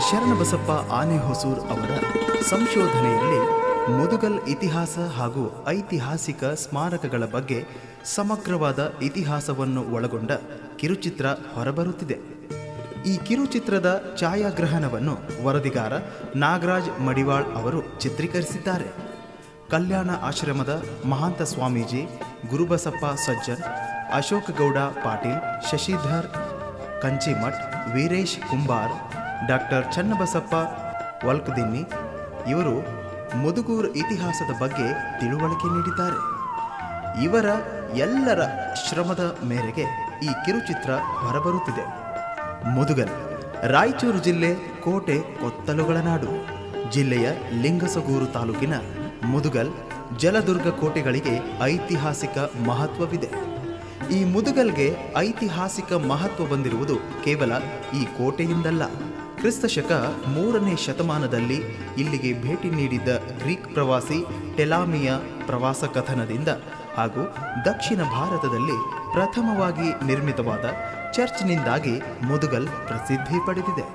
ಶರಣಬಸಪ್ಪ ಆನೆಹೊಸೂರ್ ಅವರ ಸಂಶೋಧನೆಯಲ್ಲಿ ಮುದುಗಲ್ ಇತಿಹಾಸ ಹಾಗೂ ಐತಿಹಾಸಿಕ ಸ್ಮಾರಕಗಳ ಬಗ್ಗೆ ಸಮಗ್ರವಾದ ಇತಿಹಾಸವನ್ನು ಒಳಗೊಂಡ ಕಿರುಚಿತ್ರ ಹೊರಬರುತ್ತಿದೆ ಈ ಕಿರುಚಿತ್ರದ ಛಾಯಾಗ್ರಹಣವನ್ನು ವರದಿಗಾರ ನಾಗರಾಜ್ ಮಡಿವಾಳ್ ಅವರು ಚಿತ್ರೀಕರಿಸಿದ್ದಾರೆ ಕಲ್ಯಾಣ ಆಶ್ರಮದ ಮಹಾಂತ ಸ್ವಾಮೀಜಿ ಗುರುಬಸಪ್ಪ ಸಜ್ಜನ್ ಅಶೋಕ್ ಗೌಡ ಪಾಟೀಲ್ ಶಶಿಧರ್ ಕಂಚಿಮಠ್ ವೀರೇಶ್ ಕುಂಬಾರ್ ಡಾಕ್ಟರ್ ಚನ್ನಬಸಪ್ಪ ವಲ್ಕದಿನ್ನಿ ಇವರು ಮುದುಗೂರು ಇತಿಹಾಸದ ಬಗ್ಗೆ ತಿಳುವಳಿಕೆ ನೀಡಿದ್ದಾರೆ ಇವರ ಎಲ್ಲರ ಶ್ರಮದ ಮೇರೆಗೆ ಈ ಕಿರುಚಿತ್ರ ಹೊರಬರುತ್ತಿದೆ ಮುದುಗಲ್ ರಾಯಚೂರು ಜಿಲ್ಲೆ ಕೋಟೆ ಕೊತ್ತಲುಗಳ ನಾಡು ಜಿಲ್ಲೆಯ ಲಿಂಗಸಗೂರು ತಾಲೂಕಿನ ಮುದುಗಲ್ ಜಲದುರ್ಗ ಕೋಟೆಗಳಿಗೆ ಐತಿಹಾಸಿಕ ಮಹತ್ವವಿದೆ ಈ ಮುದುಗಲ್ಗೆ ಐತಿಹಾಸಿಕ ಮಹತ್ವ ಬಂದಿರುವುದು ಕೇವಲ ಈ ಕೋಟೆಯಿಂದಲ್ಲ ಕ್ರಿಸ್ತಶಕ ಮೂರನೇ ಶತಮಾನದಲ್ಲಿ ಇಲ್ಲಿಗೆ ಭೇಟಿ ನೀಡಿದ್ದ ಗ್ರೀಕ್ ಪ್ರವಾಸಿ ಟೆಲಾಮಿಯ ಪ್ರವಾಸ ಕಥನದಿಂದ ಹಾಗೂ ದಕ್ಷಿಣ ಭಾರತದಲ್ಲಿ ಪ್ರಥಮವಾಗಿ ನಿರ್ಮಿತವಾದ ಚರ್ಚ್ನಿಂದಾಗಿ ಮುದುಗಲ್ ಪ್ರಸಿದ್ಧಿ ಪಡೆದಿದೆ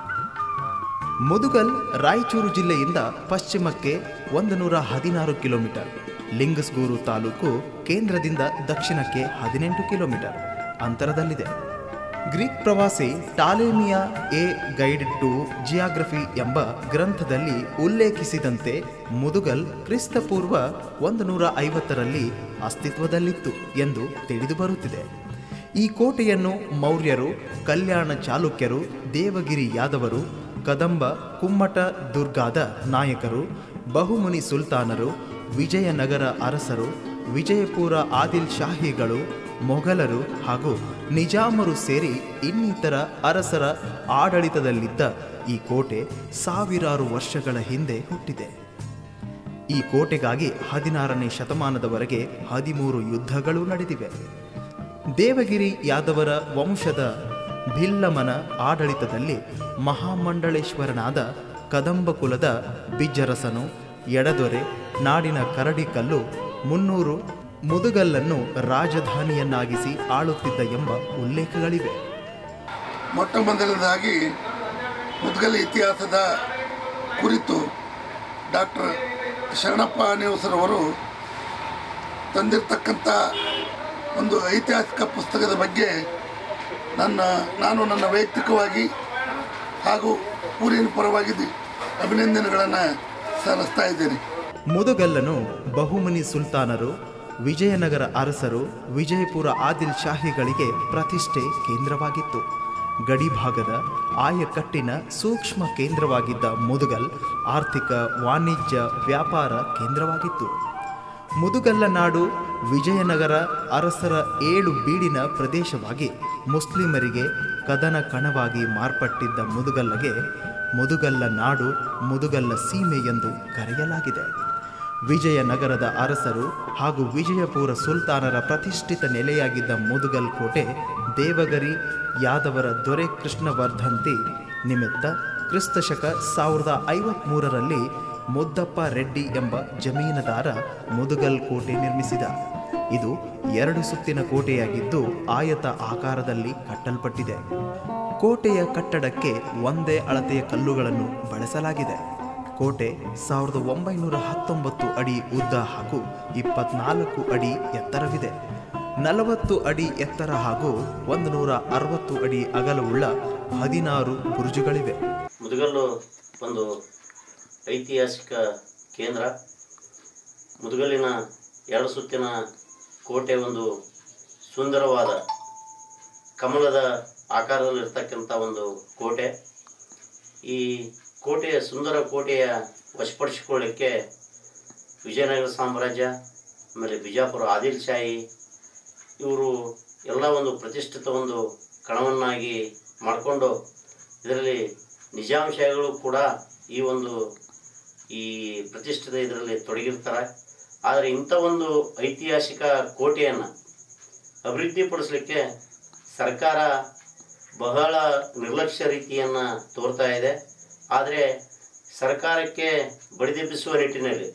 ಮುದುಗಲ್ ರಾಯಚೂರು ಜಿಲ್ಲೆಯಿಂದ ಪಶ್ಚಿಮಕ್ಕೆ ಒಂದು ನೂರ ಹದಿನಾರು ಕಿಲೋಮೀಟರ್ ಲಿಂಗಸ್ಗೂರು ತಾಲೂಕು ಕೇಂದ್ರದಿಂದ ದಕ್ಷಿಣಕ್ಕೆ ಹದಿನೆಂಟು ಕಿಲೋಮೀಟರ್ ಅಂತರದಲ್ಲಿದೆ ಗ್ರೀಕ್ ಪ್ರವಾಸಿ ಟಾಲೆಮಿಯಾ ಎ ಗೈಡ್ ಟು ಜಿಯಾಗ್ರಫಿ ಎಂಬ ಗ್ರಂಥದಲ್ಲಿ ಉಲ್ಲೇಖಿಸಿದಂತೆ ಮುದುಗಲ್ ಕ್ರಿಸ್ತಪೂರ್ವ ಒಂದು ನೂರ ಐವತ್ತರಲ್ಲಿ ಅಸ್ತಿತ್ವದಲ್ಲಿತ್ತು ಎಂದು ತಿಳಿದು ಬರುತ್ತಿದೆ ಈ ಕೋಟೆಯನ್ನು ಮೌರ್ಯರು ಕಲ್ಯಾಣ ಚಾಲುಕ್ಯರು ದೇವಗಿರಿ ಯಾದವರು ಕದಂಬ ಕುಮ್ಮಟ ದುರ್ಗಾದ ನಾಯಕರು ಬಹುಮುನಿ ಸುಲ್ತಾನರು ವಿಜಯನಗರ ಅರಸರು ವಿಜಯಪುರ ಆದಿಲ್ ಶಾಹಿಗಳು ಮೊಘಲರು ಹಾಗೂ ನಿಜಾಮರು ಸೇರಿ ಇನ್ನಿತರ ಅರಸರ ಆಡಳಿತದಲ್ಲಿದ್ದ ಈ ಕೋಟೆ ಸಾವಿರಾರು ವರ್ಷಗಳ ಹಿಂದೆ ಹುಟ್ಟಿದೆ ಈ ಕೋಟೆಗಾಗಿ ಹದಿನಾರನೇ ಶತಮಾನದವರೆಗೆ ಹದಿಮೂರು ಯುದ್ಧಗಳು ನಡೆದಿವೆ ದೇವಗಿರಿ ಯಾದವರ ವಂಶದ ಭಿಲ್ಲಮನ ಆಡಳಿತದಲ್ಲಿ ಮಹಾಮಂಡಳೇಶ್ವರನಾದ ಕದಂಬ ಕುಲದ ಬಿಜ್ಜರಸನು ಎಡದೊರೆ ನಾಡಿನ ಕರಡಿಕಲ್ಲು ಮುನ್ನೂರು ಮುದುಗಲ್ಲನ್ನು ರಾಜಧಾನಿಯನ್ನಾಗಿಸಿ ಆಳುತ್ತಿದ್ದ ಎಂಬ ಉಲ್ಲೇಖಗಳಿವೆ ಮೊಟ್ಟ ಮೊದಲನೇದಾಗಿ ಮುದ್ಗಲ್ ಇತಿಹಾಸದ ಕುರಿತು ಡಾಕ್ಟರ್ ಶರಣಪ್ಪ ನೇವಸರವರು ತಂದಿರತಕ್ಕಂಥ ಒಂದು ಐತಿಹಾಸಿಕ ಪುಸ್ತಕದ ಬಗ್ಗೆ ನನ್ನ ನಾನು ನನ್ನ ವೈಯಕ್ತಿಕವಾಗಿ ಹಾಗೂ ಊರಿನ ಪರವಾಗಿ ದಿ- ಅಭಿನಂದನೆಗಳನ್ನು ಸಲ್ಲಿಸ್ತಾ ಇದ್ದೇನೆ ಮುದುಗಲ್ಲನು ಬಹುಮನಿ ಸುಲ್ತಾನರು ವಿಜಯನಗರ ಅರಸರು ವಿಜಯಪುರ ಆದಿಲ್ ಶಾಹಿಗಳಿಗೆ ಪ್ರತಿಷ್ಠೆ ಕೇಂದ್ರವಾಗಿತ್ತು ಗಡಿಭಾಗದ ಆಯಕಟ್ಟಿನ ಸೂಕ್ಷ್ಮ ಕೇಂದ್ರವಾಗಿದ್ದ ಮುದುಗಲ್ ಆರ್ಥಿಕ ವಾಣಿಜ್ಯ ವ್ಯಾಪಾರ ಕೇಂದ್ರವಾಗಿತ್ತು ಮುದುಗಲ್ಲ ನಾಡು ವಿಜಯನಗರ ಅರಸರ ಏಳು ಬೀಡಿನ ಪ್ರದೇಶವಾಗಿ ಮುಸ್ಲಿಮರಿಗೆ ಕದನ ಕಣವಾಗಿ ಮಾರ್ಪಟ್ಟಿದ್ದ ಮುದುಗಲ್ಲಗೆ ಮುದುಗಲ್ಲ ನಾಡು ಮುದುಗಲ್ಲ ಸೀಮೆ ಎಂದು ಕರೆಯಲಾಗಿದೆ ವಿಜಯನಗರದ ಅರಸರು ಹಾಗೂ ವಿಜಯಪುರ ಸುಲ್ತಾನರ ಪ್ರತಿಷ್ಠಿತ ನೆಲೆಯಾಗಿದ್ದ ಮುದುಗಲ್ ಕೋಟೆ ದೇವಗರಿ ಯಾದವರ ದೊರೆ ಕೃಷ್ಣವರ್ಧಂತಿ ನಿಮಿತ್ತ ಕ್ರಿಸ್ತಶಕ ಸಾವಿರದ ಐವತ್ಮೂರರಲ್ಲಿ ಮುದ್ದಪ್ಪ ರೆಡ್ಡಿ ಎಂಬ ಜಮೀನದಾರ ಮುದುಗಲ್ ಕೋಟೆ ನಿರ್ಮಿಸಿದ ಇದು ಎರಡು ಸುತ್ತಿನ ಕೋಟೆಯಾಗಿದ್ದು ಆಯತ ಆಕಾರದಲ್ಲಿ ಕಟ್ಟಲ್ಪಟ್ಟಿದೆ ಕೋಟೆಯ ಕಟ್ಟಡಕ್ಕೆ ಒಂದೇ ಅಳತೆಯ ಕಲ್ಲುಗಳನ್ನು ಬಳಸಲಾಗಿದೆ ಕೋಟೆ ಸಾವಿರದ ಒಂಬೈನೂರ ಹತ್ತೊಂಬತ್ತು ಅಡಿ ಉದ್ದ ಹಾಗೂ ಇಪ್ಪತ್ನಾಲ್ಕು ಅಡಿ ಎತ್ತರವಿದೆ ನಲವತ್ತು ಅಡಿ ಎತ್ತರ ಹಾಗೂ ಒಂದು ನೂರ ಅರವತ್ತು ಅಡಿ ಅಗಲವುಳ್ಳ ಹದಿನಾರು ಬುರುಜುಗಳಿವೆ ಮುದುಗಲ್ಲು ಒಂದು ಐತಿಹಾಸಿಕ ಕೇಂದ್ರ ಮುದುಗಲ್ಲಿನ ಎರಡು ಸುತ್ತಿನ ಕೋಟೆ ಒಂದು ಸುಂದರವಾದ ಕಮಲದ ಆಕಾರದಲ್ಲಿರ್ತಕ್ಕಂಥ ಒಂದು ಕೋಟೆ ಈ ಕೋಟೆಯ ಸುಂದರ ಕೋಟೆಯ ವಶಪಡಿಸಿಕೊಳ್ಳಿಕ್ಕೆ ವಿಜಯನಗರ ಸಾಮ್ರಾಜ್ಯ ಆಮೇಲೆ ಬಿಜಾಪುರ ಆದಿಲ್ ಶಾಹಿ ಇವರು ಎಲ್ಲ ಒಂದು ಪ್ರತಿಷ್ಠಿತ ಒಂದು ಕಣವನ್ನಾಗಿ ಮಾಡಿಕೊಂಡು ಇದರಲ್ಲಿ ನಿಜಾಂ ಶಾಹಿಗಳು ಕೂಡ ಈ ಒಂದು ಈ ಪ್ರತಿಷ್ಠಿತ ಇದರಲ್ಲಿ ತೊಡಗಿರ್ತಾರೆ ಆದರೆ ಇಂಥ ಒಂದು ಐತಿಹಾಸಿಕ ಕೋಟೆಯನ್ನು ಅಭಿವೃದ್ಧಿಪಡಿಸಲಿಕ್ಕೆ ಸರ್ಕಾರ ಬಹಳ ನಿರ್ಲಕ್ಷ್ಯ ರೀತಿಯನ್ನು ತೋರ್ತಾ ಇದೆ ಆದರೆ ಸರ್ಕಾರಕ್ಕೆ ಬಡಿದೆಬ್ಬಿಸುವ ನಿಟ್ಟಿನಲ್ಲಿ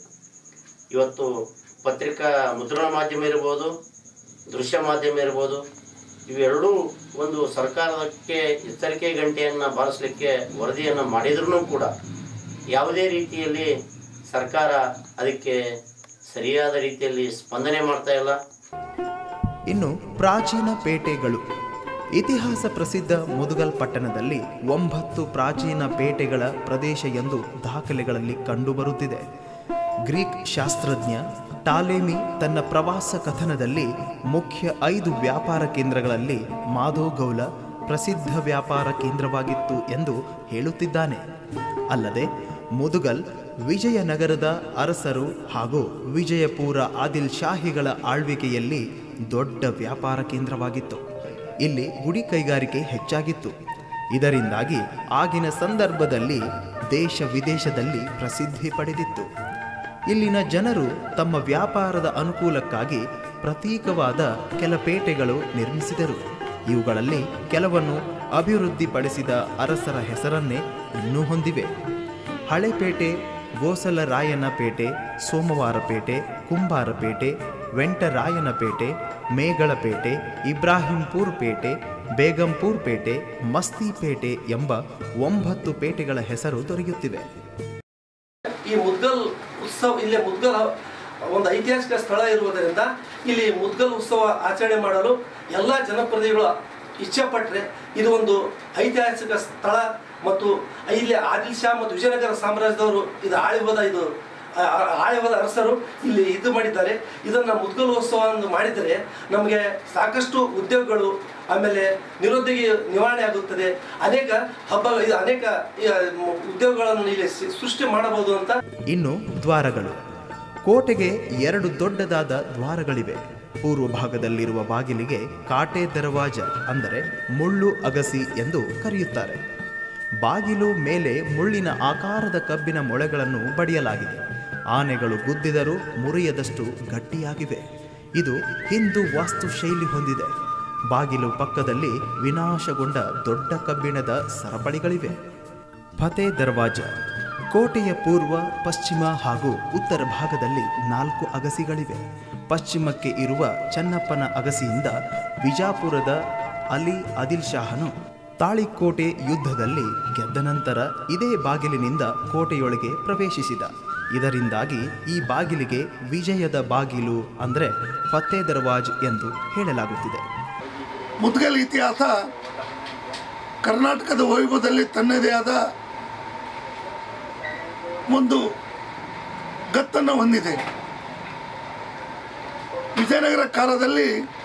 ಇವತ್ತು ಪತ್ರಿಕಾ ಮುದ್ರಣ ಮಾಧ್ಯಮ ಇರ್ಬೋದು ದೃಶ್ಯ ಮಾಧ್ಯಮ ಇರ್ಬೋದು ಇವೆರಡೂ ಒಂದು ಸರ್ಕಾರಕ್ಕೆ ಎಚ್ಚರಿಕೆ ಗಂಟೆಯನ್ನು ಬಾರಿಸಲಿಕ್ಕೆ ವರದಿಯನ್ನು ಮಾಡಿದ್ರೂ ಕೂಡ ಯಾವುದೇ ರೀತಿಯಲ್ಲಿ ಸರ್ಕಾರ ಅದಕ್ಕೆ ಸರಿಯಾದ ರೀತಿಯಲ್ಲಿ ಸ್ಪಂದನೆ ಮಾಡ್ತಾ ಇಲ್ಲ ಇನ್ನು ಪ್ರಾಚೀನ ಪೇಟೆಗಳು ಇತಿಹಾಸ ಪ್ರಸಿದ್ಧ ಮುದುಗಲ್ ಪಟ್ಟಣದಲ್ಲಿ ಒಂಬತ್ತು ಪ್ರಾಚೀನ ಪೇಟೆಗಳ ಪ್ರದೇಶ ಎಂದು ದಾಖಲೆಗಳಲ್ಲಿ ಕಂಡುಬರುತ್ತಿದೆ ಗ್ರೀಕ್ ಶಾಸ್ತ್ರಜ್ಞ ಟಾಲೆಮಿ ತನ್ನ ಪ್ರವಾಸ ಕಥನದಲ್ಲಿ ಮುಖ್ಯ ಐದು ವ್ಯಾಪಾರ ಕೇಂದ್ರಗಳಲ್ಲಿ ಮಾಧೋಗೌಲ ಪ್ರಸಿದ್ಧ ವ್ಯಾಪಾರ ಕೇಂದ್ರವಾಗಿತ್ತು ಎಂದು ಹೇಳುತ್ತಿದ್ದಾನೆ ಅಲ್ಲದೆ ಮುದುಗಲ್ ವಿಜಯನಗರದ ಅರಸರು ಹಾಗೂ ವಿಜಯಪುರ ಆದಿಲ್ ಶಾಹಿಗಳ ಆಳ್ವಿಕೆಯಲ್ಲಿ ದೊಡ್ಡ ವ್ಯಾಪಾರ ಕೇಂದ್ರವಾಗಿತ್ತು ಇಲ್ಲಿ ಗುಡಿ ಕೈಗಾರಿಕೆ ಹೆಚ್ಚಾಗಿತ್ತು ಇದರಿಂದಾಗಿ ಆಗಿನ ಸಂದರ್ಭದಲ್ಲಿ ದೇಶ ವಿದೇಶದಲ್ಲಿ ಪ್ರಸಿದ್ಧಿ ಪಡೆದಿತ್ತು ಇಲ್ಲಿನ ಜನರು ತಮ್ಮ ವ್ಯಾಪಾರದ ಅನುಕೂಲಕ್ಕಾಗಿ ಪ್ರತೀಕವಾದ ಕೆಲ ಪೇಟೆಗಳು ನಿರ್ಮಿಸಿದರು ಇವುಗಳಲ್ಲಿ ಕೆಲವನ್ನು ಅಭಿವೃದ್ಧಿಪಡಿಸಿದ ಅರಸರ ಹೆಸರನ್ನೇ ಇನ್ನೂ ಹೊಂದಿವೆ ಹಳೆಪೇಟೆ ಗೋಸಲರಾಯನಪೇಟೆ ಸೋಮವಾರಪೇಟೆ ಕುಂಬಾರಪೇಟೆ ವೆಂಟರಾಯನಪೇಟೆ ಮೇಗಳಪೇಟೆ ಇಬ್ರಾಹಿಂಪುರ್ ಪೇಟೆ ಬೇಗಂಪುರ್ ಪೇಟೆ ಮಸ್ತಿಪೇಟೆ ಎಂಬ ಒಂಬತ್ತು ಪೇಟೆಗಳ ಹೆಸರು ದೊರೆಯುತ್ತಿವೆ ಈ ಮುದ್ಗಲ್ ಉತ್ಸವ ಇಲ್ಲೇ ಮುದ್ಗಲ್ ಒಂದು ಐತಿಹಾಸಿಕ ಸ್ಥಳ ಇರುವುದರಿಂದ ಇಲ್ಲಿ ಮುದ್ಗಲ್ ಉತ್ಸವ ಆಚರಣೆ ಮಾಡಲು ಎಲ್ಲ ಜನಪ್ರತಿನಿಧಿಗಳು ಇಚ್ಛೆ ಪಟ್ಟರೆ ಇದು ಒಂದು ಐತಿಹಾಸಿಕ ಸ್ಥಳ ಮತ್ತು ಇಲ್ಲಿ ಆದಿಲ್ ಶಾ ಮತ್ತು ವಿಜಯನಗರ ಸಾಮ್ರಾಜ್ಯದವರು ಇದು ಆಳಿವದ ಇದು ಆ- ಆ- ಆಳಿವದ ಅರಸರು ಇಲ್ಲಿ ಇದು ಮಾಡಿದ್ದಾರೆ ಇದನ್ನು ಮುದ್ಗಲ್ ಉತ್ಸವ ಎಂದು ಮಾಡಿದರೆ ನಮಗೆ ಸಾಕಷ್ಟು ಉದ್ಯೋಗಗಳು ಆಮೇಲೆ ನಿರುದ್ಯೋಗಿ ನಿವಾರಣೆ ಆಗುತ್ತದೆ ಅನೇಕ ಹಬ್ಬ ಇದು ಅನೇಕ ಈ, ಮ್, ಉದ್ಯೋಗಗಳನ್ನು ಇಲ್ಲಿ ಸಿ- ಸೃಷ್ಟಿ ಮಾಡಬಹುದು ಅಂತ ಇನ್ನು ದ್ವಾರಗಳು ಕೋಟೆಗೆ ಎರಡು ದೊಡ್ಡದಾದ ದ್ವಾರಗಳಿವೆ ಪೂರ್ವ ಭಾಗದಲ್ಲಿರುವ ಬಾಗಿಲಿಗೆ ಕಾಟೆ ದರವಾಜ ಅಂದರೆ ಮುಳ್ಳು ಅಗಸಿ ಎಂದು ಕರೆಯುತ್ತಾರೆ ಬಾಗಿಲು ಮೇಲೆ ಮುಳ್ಳಿನ ಆಕಾರದ ಕಬ್ಬಿನ ಮೊಳೆಗಳನ್ನು ಬಡಿಯಲಾಗಿದೆ ಆನೆಗಳು ಗುದ್ದಿದರೂ ಮುರಿಯದಷ್ಟು ಗಟ್ಟಿಯಾಗಿವೆ ಇದು ಹಿಂದೂ ವಾಸ್ತುಶೈಲಿ ಹೊಂದಿದೆ ಬಾಗಿಲು ಪಕ್ಕದಲ್ಲಿ ವಿನಾಶಗೊಂಡ ದೊಡ್ಡ ಕಬ್ಬಿಣದ ಸರಪಳಿಗಳಿವೆ ಫತೆ ದರ್ವಾಜ ಕೋಟೆಯ ಪೂರ್ವ ಪಶ್ಚಿಮ ಹಾಗೂ ಉತ್ತರ ಭಾಗದಲ್ಲಿ ನಾಲ್ಕು ಅಗಸಿಗಳಿವೆ ಪಶ್ಚಿಮಕ್ಕೆ ಇರುವ ಚನ್ನಪ್ಪನ ಅಗಸಿಯಿಂದ ವಿಜಾಪುರದ ಅಲಿ ಆದಿಲ್ ಶಾಹನು ತಾಳಿಕೋಟೆ ಯುದ್ಧದಲ್ಲಿ ಗೆದ್ದ ನಂತರ ಇದೇ ಬಾಗಿಲಿನಿಂದ ಕೋಟೆಯೊಳಗೆ ಪ್ರವೇಶಿಸಿದ ಇದರಿಂದಾಗಿ ಈ ಬಾಗಿಲಿಗೆ ವಿಜಯದ ಬಾಗಿಲು ಅಂದರೆ ಫತೆ ದರ್ವಾಜ್ ಎಂದು ಹೇಳಲಾಗುತ್ತಿದೆ ಮುದ್ಗಲ್ ಇತಿಹಾಸ ಕರ್ನಾಟಕದ ವೈಭವದಲ್ಲಿ ತನ್ನದೇ ಆದ ಒಂದು ಗತ್ತನ್ನು ಹೊಂದಿದೆ ವಿಜಯನಗರ ಕಾಲದಲ್ಲಿ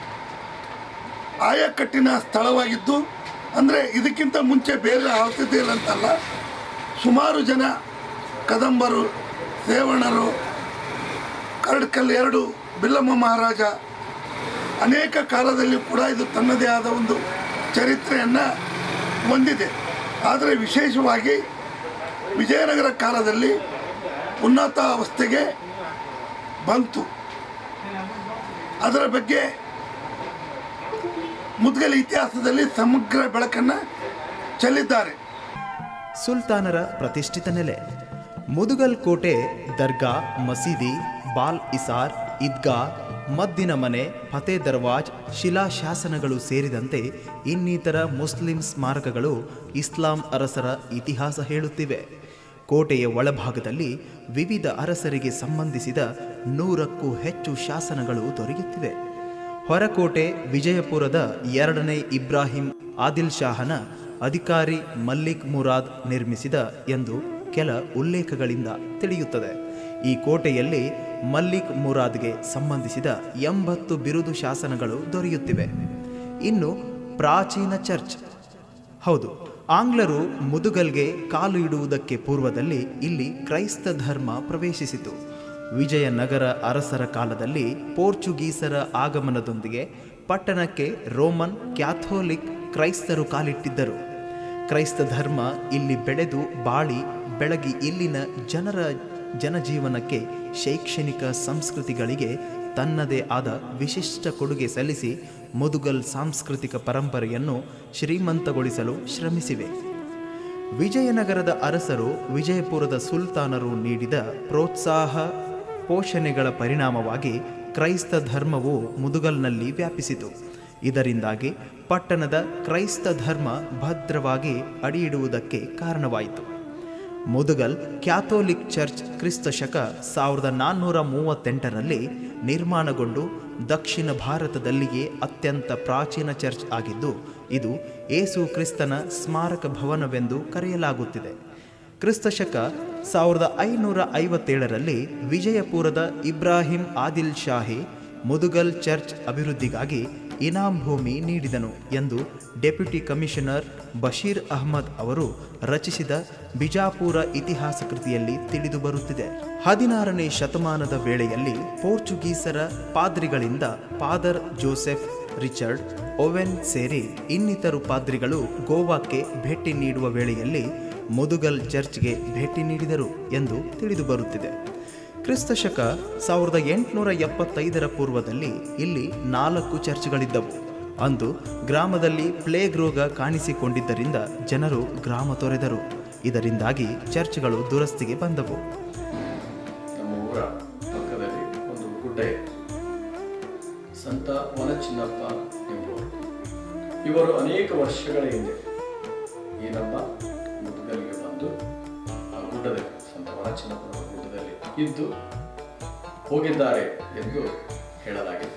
ಆಯಕಟ್ಟಿನ ಸ್ಥಳವಾಗಿದ್ದು ಅಂದರೆ ಇದಕ್ಕಿಂತ ಮುಂಚೆ ಬೇರೆ ಆಳ್ತಿದ್ದೇ ಅಂತಲ್ಲ ಸುಮಾರು ಜನ ಕದಂಬರು ಸೇವಣರು ಕರಡ್ಕಲ್ ಎರಡು ಬಿಲ್ಲಮ್ಮ ಮಹಾರಾಜ ಅನೇಕ ಕಾಲದಲ್ಲಿ ಕೂಡ ಇದು ತನ್ನದೇ ಆದ ಒಂದು ಚರಿತ್ರೆಯನ್ನು ಹೊಂದಿದೆ ಆದರೆ ವಿಶೇಷವಾಗಿ ವಿಜಯನಗರ ಕಾಲದಲ್ಲಿ ಉನ್ನತ ಅವಸ್ಥೆಗೆ ಬಂತು ಅದರ ಬಗ್ಗೆ ಮುದ್ಗಲ್ ಇತಿಹಾಸದಲ್ಲಿ ಸಮಗ್ರ ಬೆಳಕನ್ನು ಚೆಲ್ಲಿದ್ದಾರೆ ಸುಲ್ತಾನರ ಪ್ರತಿಷ್ಠಿತ ನೆಲೆ ಮುದುಗಲ್ ಕೋಟೆ ದರ್ಗಾ ಮಸೀದಿ ಬಾಲ್ ಇಸಾರ್ ಈದ್ಗಾ ಮದ್ದಿನ ಮನೆ ಫತೆ ದರ್ವಾಜ್ ಶಿಲಾಶಾಸನಗಳು ಸೇರಿದಂತೆ ಇನ್ನಿತರ ಮುಸ್ಲಿಂ ಸ್ಮಾರಕಗಳು ಇಸ್ಲಾಂ ಅರಸರ ಇತಿಹಾಸ ಹೇಳುತ್ತಿವೆ ಕೋಟೆಯ ಒಳಭಾಗದಲ್ಲಿ ವಿವಿಧ ಅರಸರಿಗೆ ಸಂಬಂಧಿಸಿದ ನೂರಕ್ಕೂ ಹೆಚ್ಚು ಶಾಸನಗಳು ದೊರೆಯುತ್ತಿವೆ ಹೊರಕೋಟೆ ವಿಜಯಪುರದ ಎರಡನೇ ಇಬ್ರಾಹಿಂ ಆದಿಲ್ ಶಾಹನ ಅಧಿಕಾರಿ ಮಲ್ಲಿಕ್ ಮುರಾದ್ ನಿರ್ಮಿಸಿದ ಎಂದು ಕೆಲ ಉಲ್ಲೇಖಗಳಿಂದ ತಿಳಿಯುತ್ತದೆ ಈ ಕೋಟೆಯಲ್ಲಿ ಮಲ್ಲಿಕ್ ಮುರಾದ್ಗೆ ಸಂಬಂಧಿಸಿದ ಎಂಬತ್ತು ಬಿರುದು ಶಾಸನಗಳು ದೊರೆಯುತ್ತಿವೆ ಇನ್ನು ಪ್ರಾಚೀನ ಚರ್ಚ್ ಹೌದು ಆಂಗ್ಲರು ಮುದುಗಲ್ಗೆ ಕಾಲು ಇಡುವುದಕ್ಕೆ ಪೂರ್ವದಲ್ಲಿ ಇಲ್ಲಿ ಕ್ರೈಸ್ತ ಧರ್ಮ ಪ್ರವೇಶಿಸಿತು ವಿಜಯನಗರ ಅರಸರ ಕಾಲದಲ್ಲಿ ಪೋರ್ಚುಗೀಸರ ಆಗಮನದೊಂದಿಗೆ ಪಟ್ಟಣಕ್ಕೆ ರೋಮನ್ ಕ್ಯಾಥೋಲಿಕ್ ಕ್ರೈಸ್ತರು ಕಾಲಿಟ್ಟಿದ್ದರು ಕ್ರೈಸ್ತ ಧರ್ಮ ಇಲ್ಲಿ ಬೆಳೆದು ಬಾಳಿ ಬೆಳಗಿ ಇಲ್ಲಿನ ಜನರ ಜನಜೀವನಕ್ಕೆ ಶೈಕ್ಷಣಿಕ ಸಂಸ್ಕೃತಿಗಳಿಗೆ ತನ್ನದೇ ಆದ ವಿಶಿಷ್ಟ ಕೊಡುಗೆ ಸಲ್ಲಿಸಿ ಮುದುಗಲ್ ಸಾಂಸ್ಕೃತಿಕ ಪರಂಪರೆಯನ್ನು ಶ್ರೀಮಂತಗೊಳಿಸಲು ಶ್ರಮಿಸಿವೆ ವಿಜಯನಗರದ ಅರಸರು ವಿಜಯಪುರದ ಸುಲ್ತಾನರು ನೀಡಿದ ಪ್ರೋತ್ಸಾಹ ಪೋಷಣೆಗಳ ಪರಿಣಾಮವಾಗಿ ಕ್ರೈಸ್ತ ಧರ್ಮವು ಮುದುಗಲ್ನಲ್ಲಿ ವ್ಯಾಪಿಸಿತು ಇದರಿಂದಾಗಿ ಪಟ್ಟಣದ ಕ್ರೈಸ್ತ ಧರ್ಮ ಭದ್ರವಾಗಿ ಅಡಿಯಿಡುವುದಕ್ಕೆ ಕಾರಣವಾಯಿತು ಮುದುಗಲ್ ಕ್ಯಾಥೋಲಿಕ್ ಚರ್ಚ್ ಕ್ರಿಸ್ತ ಶಕ ಸಾವಿರದ ನಾನ್ನೂರ ಮೂವತ್ತೆಂಟರಲ್ಲಿ ನಿರ್ಮಾಣಗೊಂಡು ದಕ್ಷಿಣ ಭಾರತದಲ್ಲಿಯೇ ಅತ್ಯಂತ ಪ್ರಾಚೀನ ಚರ್ಚ್ ಆಗಿದ್ದು ಇದು ಏಸು ಕ್ರಿಸ್ತನ ಸ್ಮಾರಕ ಭವನವೆಂದು ಕರೆಯಲಾಗುತ್ತಿದೆ ಕ್ರಿಸ್ತ ಶಕ ಸಾವಿರದ ಐನೂರ ಐವತ್ತೇಳರಲ್ಲಿ ವಿಜಯಪುರದ ಇಬ್ರಾಹಿಂ ಆದಿಲ್ ಶಾಹಿ ಮುದುಗಲ್ ಚರ್ಚ್ ಅಭಿವೃದ್ಧಿಗಾಗಿ ಇನಾಮ್ ಭೂಮಿ ನೀಡಿದನು ಎಂದು ಡೆಪ್ಯೂಟಿ ಕಮಿಷನರ್ ಬಶೀರ್ ಅಹ್ಮದ್ ಅವರು ರಚಿಸಿದ ಬಿಜಾಪುರ ಇತಿಹಾಸ ಕೃತಿಯಲ್ಲಿ ತಿಳಿದು ಬರುತ್ತಿದೆ ಹದಿನಾರನೇ ಶತಮಾನದ ವೇಳೆಯಲ್ಲಿ ಪೋರ್ಚುಗೀಸರ ಪಾದ್ರಿಗಳಿಂದ ಫಾದರ್ ಜೋಸೆಫ್ ರಿಚರ್ಡ್ ಓವೆನ್ ಸೇರಿ ಇನ್ನಿತರು ಪಾದ್ರಿಗಳು ಗೋವಾಕ್ಕೆ ಭೇಟಿ ನೀಡುವ ವೇಳೆಯಲ್ಲಿ ಮುದುಗಲ್ ಚರ್ಚ್ಗೆ ಭೇಟಿ ನೀಡಿದರು ಎಂದು ತಿಳಿದು ಬರುತ್ತಿದೆ ಕ್ರಿಸ್ತ ಶಕ ಸಾವಿರದ ಎಂಟುನೂರ ಎಪ್ಪತ್ತೈದರ ಪೂರ್ವದಲ್ಲಿ ಇಲ್ಲಿ ನಾಲ್ಕು ಚರ್ಚ್ಗಳಿದ್ದವು ಅಂದು ಗ್ರಾಮದಲ್ಲಿ ಪ್ಲೇಗ್ ರೋಗ ಕಾಣಿಸಿಕೊಂಡಿದ್ದರಿಂದ ಜನರು ಗ್ರಾಮ ತೊರೆದರು ಇದರಿಂದಾಗಿ ಚರ್ಚ್ಗಳು ದುರಸ್ತಿಗೆ ಬಂದವು ನಮ್ಮ ಊರ ಪಕ್ಕದಲ್ಲಿ ಒಂದು ಗುಡ್ಡ ಇದೆ ಸಂತ ವನಚಿನ್ನಪ್ಪ ಎಂಬುವರು ಇವರು ಅನೇಕ ವರ್ಷಗಳ ಹಿಂದೆ ಈ ನಮ್ಮ ಮುದುಗಲ್ಲಿಗೆ ಬಂದು ಆ ಗುಡ್ಡದಲ್ಲಿ ಸಂತ ವನಚಿನ್ನಪ್ಪನ ಗುಡ್ಡದಲ್ಲಿ ಇದ್ದು ಹೋಗಿದ್ದಾರೆ ಎಂದು ಹೇಳಲಾಗಿದೆ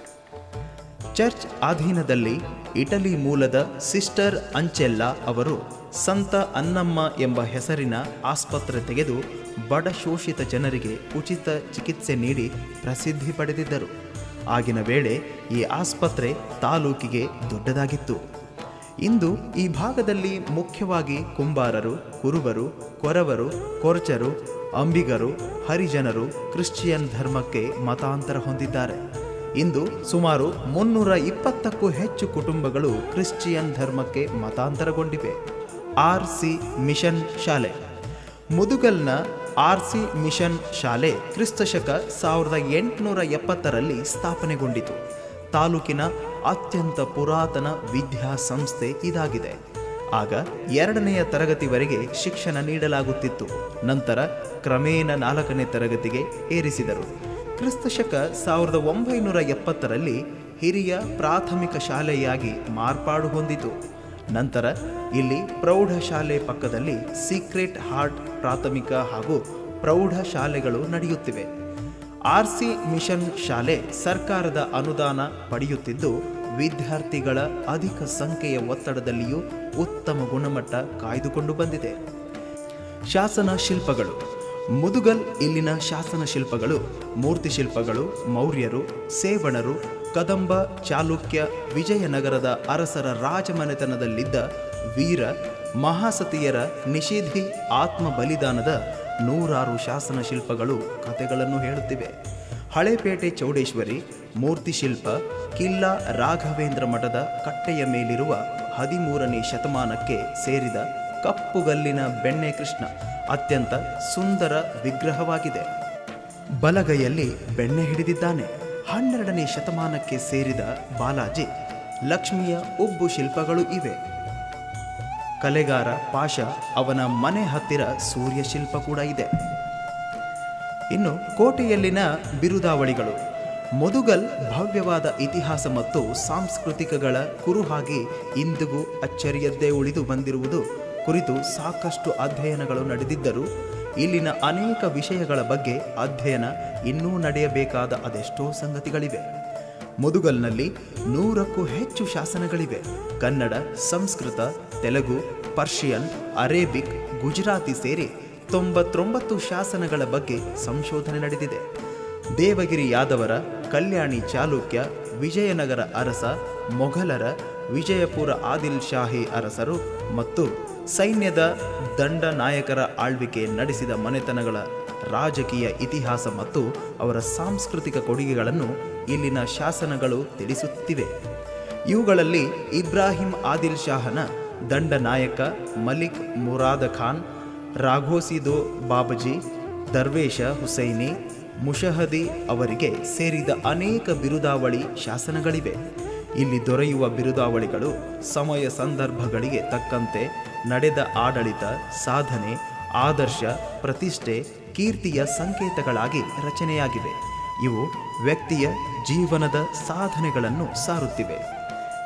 ಚರ್ಚ್ ಅಧೀನದಲ್ಲಿ ಇಟಲಿ ಮೂಲದ ಸಿಸ್ಟರ್ ಅಂಚೆಲ್ಲ ಅವರು ಸಂತ ಅನ್ನಮ್ಮ ಎಂಬ ಹೆಸರಿನ ಆಸ್ಪತ್ರೆ ತೆಗೆದು ಬಡ ಶೋಷಿತ ಜನರಿಗೆ ಉಚಿತ ಚಿಕಿತ್ಸೆ ನೀಡಿ ಪ್ರಸಿದ್ಧಿ ಪಡೆದಿದ್ದರು ಆಗಿನ ವೇಳೆ ಈ ಆಸ್ಪತ್ರೆ ತಾಲೂಕಿಗೆ ದೊಡ್ಡದಾಗಿತ್ತು ಇಂದು ಈ ಭಾಗದಲ್ಲಿ ಮುಖ್ಯವಾಗಿ ಕುಂಬಾರರು ಕುರುಬರು ಕೊರವರು ಕೊರ್ಚರು ಅಂಬಿಗರು ಹರಿಜನರು ಕ್ರಿಶ್ಚಿಯನ್ ಧರ್ಮಕ್ಕೆ ಮತಾಂತರ ಹೊಂದಿದ್ದಾರೆ ಇಂದು ಸುಮಾರು ಮುನ್ನೂರ ಇಪ್ಪತ್ತಕ್ಕೂ ಹೆಚ್ಚು ಕುಟುಂಬಗಳು ಕ್ರಿಶ್ಚಿಯನ್ ಧರ್ಮಕ್ಕೆ ಮತಾಂತರಗೊಂಡಿವೆ ಆರ್ ಸಿ ಮಿಷನ್ ಶಾಲೆ ಮುದುಗಲ್ನ ಆರ್ ಸಿ ಮಿಷನ್ ಶಾಲೆ ಕ್ರಿಸ್ತಶಕ ಸಾವಿರದ ಎಂಟುನೂರ ಎಪ್ಪತ್ತರಲ್ಲಿ ಸ್ಥಾಪನೆಗೊಂಡಿತು ತಾಲೂಕಿನ ಅತ್ಯಂತ ಪುರಾತನ ವಿದ್ಯಾಸಂಸ್ಥೆ ಇದಾಗಿದೆ ಆಗ ಎರಡನೆಯ ತರಗತಿವರೆಗೆ ಶಿಕ್ಷಣ ನೀಡಲಾಗುತ್ತಿತ್ತು ನಂತರ ಕ್ರಮೇಣ ನಾಲ್ಕನೇ ತರಗತಿಗೆ ಏರಿಸಿದರು ಕ್ರಿಸ್ತಶಕ ಸಾವಿರದ ಒಂಬೈನೂರ ಎಪ್ಪತ್ತರಲ್ಲಿ ಹಿರಿಯ ಪ್ರಾಥಮಿಕ ಶಾಲೆಯಾಗಿ ಮಾರ್ಪಾಡು ಹೊಂದಿತು ನಂತರ ಇಲ್ಲಿ ಪ್ರೌಢಶಾಲೆ ಪಕ್ಕದಲ್ಲಿ ಸೀಕ್ರೆಟ್ ಹಾರ್ಟ್ ಪ್ರಾಥಮಿಕ ಹಾಗೂ ಪ್ರೌಢಶಾಲೆಗಳು ನಡೆಯುತ್ತಿವೆ ಆರ್ ಸಿ ಮಿಷನ್ ಶಾಲೆ ಸರ್ಕಾರದ ಅನುದಾನ ಪಡೆಯುತ್ತಿದ್ದು ವಿದ್ಯಾರ್ಥಿಗಳ ಅಧಿಕ ಸಂಖ್ಯೆಯ ಒತ್ತಡದಲ್ಲಿಯೂ ಉತ್ತಮ ಗುಣಮಟ್ಟ ಕಾಯ್ದುಕೊಂಡು ಬಂದಿದೆ ಶಾಸನ ಶಿಲ್ಪಗಳು ಮುದುಗಲ್ ಇಲ್ಲಿನ ಶಾಸನ ಶಿಲ್ಪಗಳು ಮೂರ್ತಿ ಶಿಲ್ಪಗಳು ಮೌರ್ಯರು ಸೇವಣರು ಕದಂಬ ಚಾಲುಕ್ಯ ವಿಜಯನಗರದ ಅರಸರ ರಾಜಮನೆತನದಲ್ಲಿದ್ದ ವೀರ ಮಹಾಸತಿಯರ ನಿಷೇಧಿ ಆತ್ಮ ಬಲಿದಾನದ ನೂರಾರು ಶಾಸನ ಶಿಲ್ಪಗಳು ಕಥೆಗಳನ್ನು ಹೇಳುತ್ತಿವೆ ಹಳೇಪೇಟೆ ಚೌಡೇಶ್ವರಿ ಮೂರ್ತಿ ಶಿಲ್ಪ ಕಿಲ್ಲಾ ರಾಘವೇಂದ್ರ ಮಠದ ಕಟ್ಟೆಯ ಮೇಲಿರುವ ಹದಿಮೂರನೇ ಶತಮಾನಕ್ಕೆ ಸೇರಿದ ಕಪ್ಪುಗಲ್ಲಿನ ಬೆಣ್ಣೆ ಕೃಷ್ಣ ಅತ್ಯಂತ ಸುಂದರ ವಿಗ್ರಹವಾಗಿದೆ ಬಲಗೈಯಲ್ಲಿ ಬೆಣ್ಣೆ ಹಿಡಿದಿದ್ದಾನೆ ಹನ್ನೆರಡನೇ ಶತಮಾನಕ್ಕೆ ಸೇರಿದ ಬಾಲಾಜಿ ಲಕ್ಷ್ಮಿಯ ಉಬ್ಬು ಶಿಲ್ಪಗಳು ಇವೆ ಕಲೆಗಾರ ಪಾಷ ಅವನ ಮನೆ ಹತ್ತಿರ ಸೂರ್ಯ ಶಿಲ್ಪ ಕೂಡ ಇದೆ ಇನ್ನು ಕೋಟೆಯಲ್ಲಿನ ಬಿರುದಾವಳಿಗಳು ಮುದುಗಲ್ ಭವ್ಯವಾದ ಇತಿಹಾಸ ಮತ್ತು ಸಾಂಸ್ಕೃತಿಕಗಳ ಕುರುಹಾಗಿ ಇಂದಿಗೂ ಅಚ್ಚರಿಯದ್ದೇ ಉಳಿದು ಬಂದಿರುವುದು ಕುರಿತು ಸಾಕಷ್ಟು ಅಧ್ಯಯನಗಳು ನಡೆದಿದ್ದರೂ ಇಲ್ಲಿನ ಅನೇಕ ವಿಷಯಗಳ ಬಗ್ಗೆ ಅಧ್ಯಯನ ಇನ್ನೂ ನಡೆಯಬೇಕಾದ ಅದೆಷ್ಟೋ ಸಂಗತಿಗಳಿವೆ ಮುದುಗಲ್ನಲ್ಲಿ ನೂರಕ್ಕೂ ಹೆಚ್ಚು ಶಾಸನಗಳಿವೆ ಕನ್ನಡ ಸಂಸ್ಕೃತ ತೆಲುಗು ಪರ್ಷಿಯನ್ ಅರೇಬಿಕ್ ಗುಜರಾತಿ ಸೇರಿ ತೊಂಬತ್ತೊಂಬತ್ತು ಶಾಸನಗಳ ಬಗ್ಗೆ ಸಂಶೋಧನೆ ನಡೆದಿದೆ ದೇವಗಿರಿ ಯಾದವರ ಕಲ್ಯಾಣಿ ಚಾಲುಕ್ಯ ವಿಜಯನಗರ ಅರಸ ಮೊಘಲರ ವಿಜಯಪುರ ಆದಿಲ್ ಶಾಹಿ ಅರಸರು ಮತ್ತು ಸೈನ್ಯದ ದಂಡ ನಾಯಕರ ಆಳ್ವಿಕೆ ನಡೆಸಿದ ಮನೆತನಗಳ ರಾಜಕೀಯ ಇತಿಹಾಸ ಮತ್ತು ಅವರ ಸಾಂಸ್ಕೃತಿಕ ಕೊಡುಗೆಗಳನ್ನು ಇಲ್ಲಿನ ಶಾಸನಗಳು ತಿಳಿಸುತ್ತಿವೆ ಇವುಗಳಲ್ಲಿ ಇಬ್ರಾಹಿಂ ಆದಿಲ್ ಶಾಹನ ದಂಡ ನಾಯಕ ಮಲಿಕ್ ಮುರಾದ ಖಾನ್ ರಾಘೋಸಿದೋ ಬಾಬಜಿ ದರ್ವೇಶ ಹುಸೈನಿ ಮುಷಹದಿ ಅವರಿಗೆ ಸೇರಿದ ಅನೇಕ ಬಿರುದಾವಳಿ ಶಾಸನಗಳಿವೆ ಇಲ್ಲಿ ದೊರೆಯುವ ಬಿರುದಾವಳಿಗಳು ಸಮಯ ಸಂದರ್ಭಗಳಿಗೆ ತಕ್ಕಂತೆ ನಡೆದ ಆಡಳಿತ ಸಾಧನೆ ಆದರ್ಶ ಪ್ರತಿಷ್ಠೆ ಕೀರ್ತಿಯ ಸಂಕೇತಗಳಾಗಿ ರಚನೆಯಾಗಿವೆ ಇವು ವ್ಯಕ್ತಿಯ ಜೀವನದ ಸಾಧನೆಗಳನ್ನು ಸಾರುತ್ತಿವೆ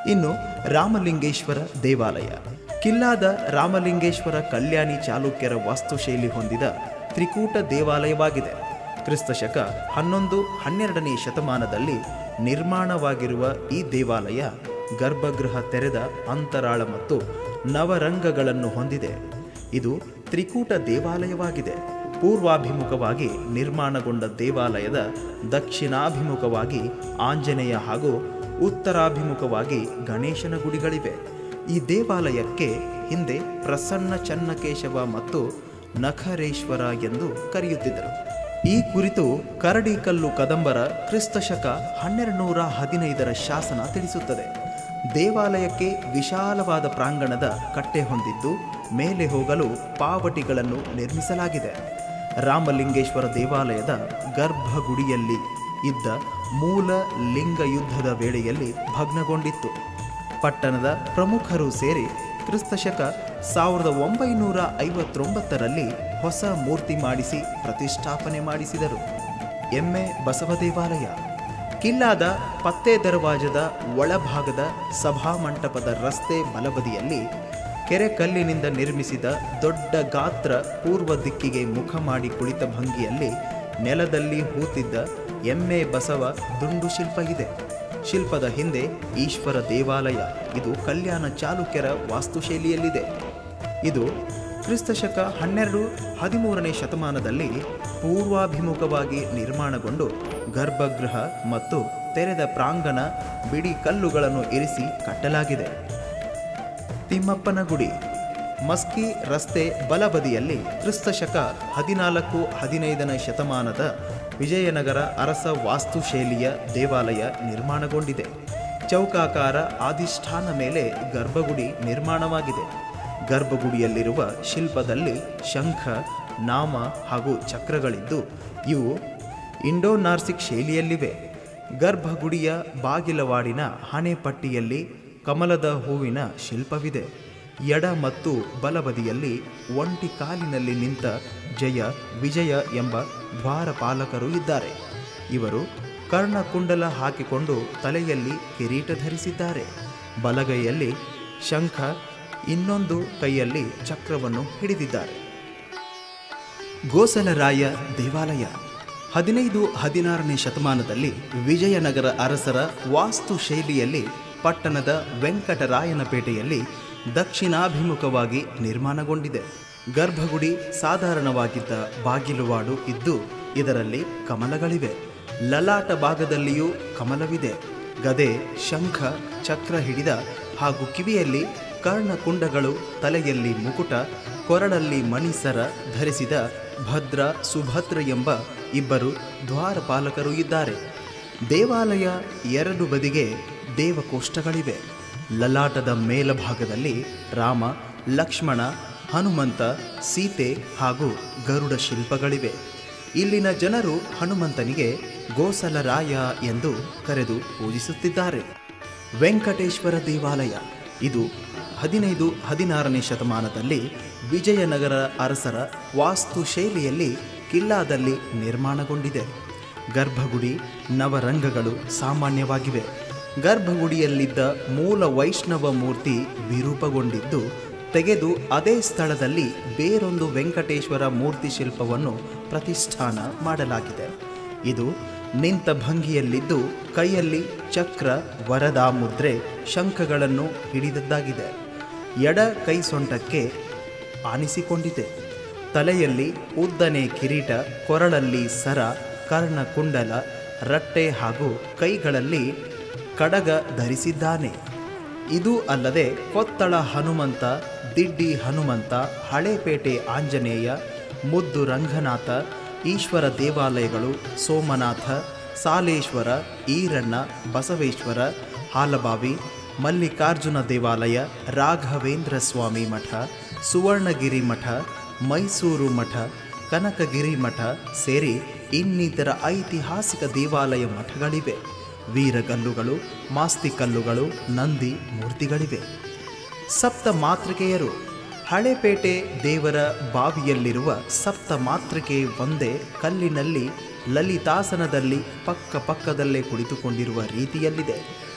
ಇನ್ನು ರಾಮಲಿಂಗೇಶ್ವರ ದೇವಾಲಯ ಕಿಲ್ಲಾದ ರಾಮಲಿಂಗೇಶ್ವರ ಕಲ್ಯಾಣಿ ಚಾಲುಕ್ಯರ ವಾಸ್ತುಶೈಲಿ ಹೊಂದಿದ ತ್ರಿಕೂಟ ದೇವಾಲಯವಾಗಿದೆ ಕ್ರಿಸ್ತಶಕ ಹನ್ನೊಂದು ಹನ್ನೆರಡನೇ ಶತಮಾನದಲ್ಲಿ ನಿರ್ಮಾಣವಾಗಿರುವ ಈ ದೇವಾಲಯ ಗರ್ಭಗೃಹ ತೆರೆದ ಅಂತರಾಳ ಮತ್ತು ನವರಂಗಗಳನ್ನು ಹೊಂದಿದೆ ಇದು ತ್ರಿಕೂಟ ದೇವಾಲಯವಾಗಿದೆ ಪೂರ್ವಾಭಿಮುಖವಾಗಿ ನಿರ್ಮಾಣಗೊಂಡ ದೇವಾಲಯದ ದಕ್ಷಿಣಾಭಿಮುಖವಾಗಿ ಆಂಜನೇಯ ಹಾಗೂ ಉತ್ತರಾಭಿಮುಖವಾಗಿ ಗಣೇಶನ ಗುಡಿಗಳಿವೆ ಈ ದೇವಾಲಯಕ್ಕೆ ಹಿಂದೆ ಪ್ರಸನ್ನ ಚನ್ನಕೇಶವ ಮತ್ತು ನಖರೇಶ್ವರ ಎಂದು ಕರೆಯುತ್ತಿದ್ದರು ಈ ಕುರಿತು ಕರಡಿಕಲ್ಲು ಕದಂಬರ ಕ್ರಿಸ್ತಶಕ ಹನ್ನೆರಡು ನೂರ ಹದಿನೈದರ ಶಾಸನ ತಿಳಿಸುತ್ತದೆ ದೇವಾಲಯಕ್ಕೆ ವಿಶಾಲವಾದ ಪ್ರಾಂಗಣದ ಕಟ್ಟೆ ಹೊಂದಿದ್ದು ಮೇಲೆ ಹೋಗಲು ಪಾವಟಿಗಳನ್ನು ನಿರ್ಮಿಸಲಾಗಿದೆ ರಾಮಲಿಂಗೇಶ್ವರ ದೇವಾಲಯದ ಗರ್ಭಗುಡಿಯಲ್ಲಿ ಇದ್ದ ಮೂಲ ಲಿಂಗ ಯುದ್ಧದ ವೇಳೆಯಲ್ಲಿ ಭಗ್ನಗೊಂಡಿತ್ತು ಪಟ್ಟಣದ ಪ್ರಮುಖರು ಸೇರಿ ಕ್ರಿಸ್ತಶಕ ಸಾವಿರದ ಒಂಬೈನೂರ ಐವತ್ತೊಂಬತ್ತರಲ್ಲಿ ಹೊಸ ಮೂರ್ತಿ ಮಾಡಿಸಿ ಪ್ರತಿಷ್ಠಾಪನೆ ಮಾಡಿಸಿದರು ಎಮ್ಮೆ ಬಸವ ದೇವಾಲಯ ಕಿಲ್ಲಾದ ಪತ್ತೆ ದರವಾಜದ ಒಳಭಾಗದ ಸಭಾಮಂಟಪದ ರಸ್ತೆ ಬಲಬದಿಯಲ್ಲಿ ಕೆರೆ ಕಲ್ಲಿನಿಂದ ನಿರ್ಮಿಸಿದ ದೊಡ್ಡ ಗಾತ್ರ ಪೂರ್ವ ದಿಕ್ಕಿಗೆ ಮುಖ ಮಾಡಿ ಕುಳಿತ ಭಂಗಿಯಲ್ಲಿ ನೆಲದಲ್ಲಿ ಹೂತಿದ್ದ ಎಮ್ಮೆ ಬಸವ ದುಂಡು ಶಿಲ್ಪ ಇದೆ ಶಿಲ್ಪದ ಹಿಂದೆ ಈಶ್ವರ ದೇವಾಲಯ ಇದು ಕಲ್ಯಾಣ ಚಾಲುಕ್ಯರ ವಾಸ್ತುಶೈಲಿಯಲ್ಲಿದೆ ಇದು ಕ್ರಿಸ್ತಶಕ ಹನ್ನೆರಡು ಹದಿಮೂರನೇ ಶತಮಾನದಲ್ಲಿ ಪೂರ್ವಾಭಿಮುಖವಾಗಿ ನಿರ್ಮಾಣಗೊಂಡು ಗರ್ಭಗೃಹ ಮತ್ತು ತೆರೆದ ಪ್ರಾಂಗಣ ಬಿಡಿ ಕಲ್ಲುಗಳನ್ನು ಇರಿಸಿ ಕಟ್ಟಲಾಗಿದೆ ತಿಮ್ಮಪ್ಪನ ಗುಡಿ ಮಸ್ಕಿ ರಸ್ತೆ ಬಲಬದಿಯಲ್ಲಿ ಕ್ರಿಸ್ತಶಕ ಹದಿನಾಲ್ಕು ಹದಿನೈದನೇ ಶತಮಾನದ ವಿಜಯನಗರ ಅರಸ ವಾಸ್ತುಶೈಲಿಯ ದೇವಾಲಯ ನಿರ್ಮಾಣಗೊಂಡಿದೆ ಚೌಕಾಕಾರ ಆದಿಷ್ಠಾನ ಮೇಲೆ ಗರ್ಭಗುಡಿ ನಿರ್ಮಾಣವಾಗಿದೆ ಗರ್ಭಗುಡಿಯಲ್ಲಿರುವ ಶಿಲ್ಪದಲ್ಲಿ ಶಂಖ ನಾಮ ಹಾಗೂ ಚಕ್ರಗಳಿದ್ದು ಇವು ಇಂಡೋನಾರ್ಸಿಕ್ ಶೈಲಿಯಲ್ಲಿವೆ ಗರ್ಭಗುಡಿಯ ಬಾಗಿಲವಾಡಿನ ಹಣೆಪಟ್ಟಿಯಲ್ಲಿ ಕಮಲದ ಹೂವಿನ ಶಿಲ್ಪವಿದೆ ಎಡ ಮತ್ತು ಬಲಬದಿಯಲ್ಲಿ ಒಂಟಿ ಕಾಲಿನಲ್ಲಿ ನಿಂತ ಜಯ ವಿಜಯ ಎಂಬ ದ್ವಾರಪಾಲಕರು ಇದ್ದಾರೆ ಇವರು ಕರ್ಣಕುಂಡಲ ಹಾಕಿಕೊಂಡು ತಲೆಯಲ್ಲಿ ಕಿರೀಟ ಧರಿಸಿದ್ದಾರೆ ಬಲಗೈಯಲ್ಲಿ ಶಂಖ ಇನ್ನೊಂದು ಕೈಯಲ್ಲಿ ಚಕ್ರವನ್ನು ಹಿಡಿದಿದ್ದಾರೆ ಗೋಸಲರಾಯ ದೇವಾಲಯ ಹದಿನೈದು ಹದಿನಾರನೇ ಶತಮಾನದಲ್ಲಿ ವಿಜಯನಗರ ಅರಸರ ವಾಸ್ತು ಶೈಲಿಯಲ್ಲಿ ಪಟ್ಟಣದ ವೆಂಕಟರಾಯನಪೇಟೆಯಲ್ಲಿ ದಕ್ಷಿಣಾಭಿಮುಖವಾಗಿ ನಿರ್ಮಾಣಗೊಂಡಿದೆ ಗರ್ಭಗುಡಿ ಸಾಧಾರಣವಾಗಿದ್ದ ಬಾಗಿಲುವಾಡು ಇದ್ದು ಇದರಲ್ಲಿ ಕಮಲಗಳಿವೆ ಲಲಾಟ ಭಾಗದಲ್ಲಿಯೂ ಕಮಲವಿದೆ ಗದೆ ಶಂಖ ಚಕ್ರ ಹಿಡಿದ ಹಾಗೂ ಕಿವಿಯಲ್ಲಿ ಕರ್ಣಕುಂಡಗಳು ತಲೆಯಲ್ಲಿ ಮುಕುಟ ಕೊರಳಲ್ಲಿ ಮಣಿಸರ ಧರಿಸಿದ ಭದ್ರ ಸುಭದ್ರ ಎಂಬ ಇಬ್ಬರು ದ್ವಾರಪಾಲಕರು ಇದ್ದಾರೆ ದೇವಾಲಯ ಎರಡು ಬದಿಗೆ ದೇವಕೋಷ್ಠಗಳಿವೆ ಲಲಾಟದ ಮೇಲಭಾಗದಲ್ಲಿ ರಾಮ ಲಕ್ಷ್ಮಣ ಹನುಮಂತ ಸೀತೆ ಹಾಗೂ ಗರುಡ ಶಿಲ್ಪಗಳಿವೆ ಇಲ್ಲಿನ ಜನರು ಹನುಮಂತನಿಗೆ ಗೋಸಲರಾಯ ಎಂದು ಕರೆದು ಪೂಜಿಸುತ್ತಿದ್ದಾರೆ ವೆಂಕಟೇಶ್ವರ ದೇವಾಲಯ ಇದು ಹದಿನೈದು ಹದಿನಾರನೇ ಶತಮಾನದಲ್ಲಿ ವಿಜಯನಗರ ಅರಸರ ವಾಸ್ತುಶೈಲಿಯಲ್ಲಿ ಕಿಲ್ಲಾದಲ್ಲಿ ನಿರ್ಮಾಣಗೊಂಡಿದೆ ಗರ್ಭಗುಡಿ ನವರಂಗಗಳು ಸಾಮಾನ್ಯವಾಗಿವೆ ಗರ್ಭಗುಡಿಯಲ್ಲಿದ್ದ ಮೂಲ ವೈಷ್ಣವ ಮೂರ್ತಿ ವಿರೂಪಗೊಂಡಿದ್ದು ತೆಗೆದು ಅದೇ ಸ್ಥಳದಲ್ಲಿ ಬೇರೊಂದು ವೆಂಕಟೇಶ್ವರ ಮೂರ್ತಿ ಶಿಲ್ಪವನ್ನು ಪ್ರತಿಷ್ಠಾನ ಮಾಡಲಾಗಿದೆ ಇದು ನಿಂತ ಭಂಗಿಯಲ್ಲಿದ್ದು ಕೈಯಲ್ಲಿ ಚಕ್ರ ವರದ ಮುದ್ರೆ ಶಂಖಗಳನ್ನು ಹಿಡಿದದ್ದಾಗಿದೆ ಎಡ ಕೈ ಸೊಂಟಕ್ಕೆ ಆನಿಸಿಕೊಂಡಿದೆ ತಲೆಯಲ್ಲಿ ಉದ್ದನೆ ಕಿರೀಟ ಕೊರಳಲ್ಲಿ ಸರ ಕರ್ಣಕುಂಡಲ ರಟ್ಟೆ ಹಾಗೂ ಕೈಗಳಲ್ಲಿ ಕಡಗ ಧರಿಸಿದ್ದಾನೆ ಇದು ಅಲ್ಲದೆ ಕೊತ್ತಳ ಹನುಮಂತ ದಿಡ್ಡಿ ಹನುಮಂತ ಹಳೇಪೇಟೆ ಆಂಜನೇಯ ಮುದ್ದು ರಂಗನಾಥ ಈಶ್ವರ ದೇವಾಲಯಗಳು ಸೋಮನಾಥ ಸಾಲೇಶ್ವರ ಈರಣ್ಣ ಬಸವೇಶ್ವರ ಹಾಲಬಾವಿ ಮಲ್ಲಿಕಾರ್ಜುನ ದೇವಾಲಯ ರಾಘವೇಂದ್ರ ಸ್ವಾಮಿ ಮಠ ಸುವರ್ಣಗಿರಿ ಮಠ ಮೈಸೂರು ಮಠ ಕನಕಗಿರಿ ಮಠ ಸೇರಿ ಇನ್ನಿತರ ಐತಿಹಾಸಿಕ ದೇವಾಲಯ ಮಠಗಳಿವೆ ವೀರಗಲ್ಲುಗಳು ಮಾಸ್ತಿಕಲ್ಲುಗಳು ನಂದಿ ಮೂರ್ತಿಗಳಿವೆ ಸಪ್ತ ಮಾತೃಕೆಯರು ಹಳೇಪೇಟೆ ದೇವರ ಬಾವಿಯಲ್ಲಿರುವ ಸಪ್ತ ಮಾತೃಕೆ ಒಂದೇ ಕಲ್ಲಿನಲ್ಲಿ ಲಲಿತಾಸನದಲ್ಲಿ ಪಕ್ಕ ಪಕ್ಕದಲ್ಲೇ ಕುಳಿತುಕೊಂಡಿರುವ ರೀತಿಯಲ್ಲಿದೆ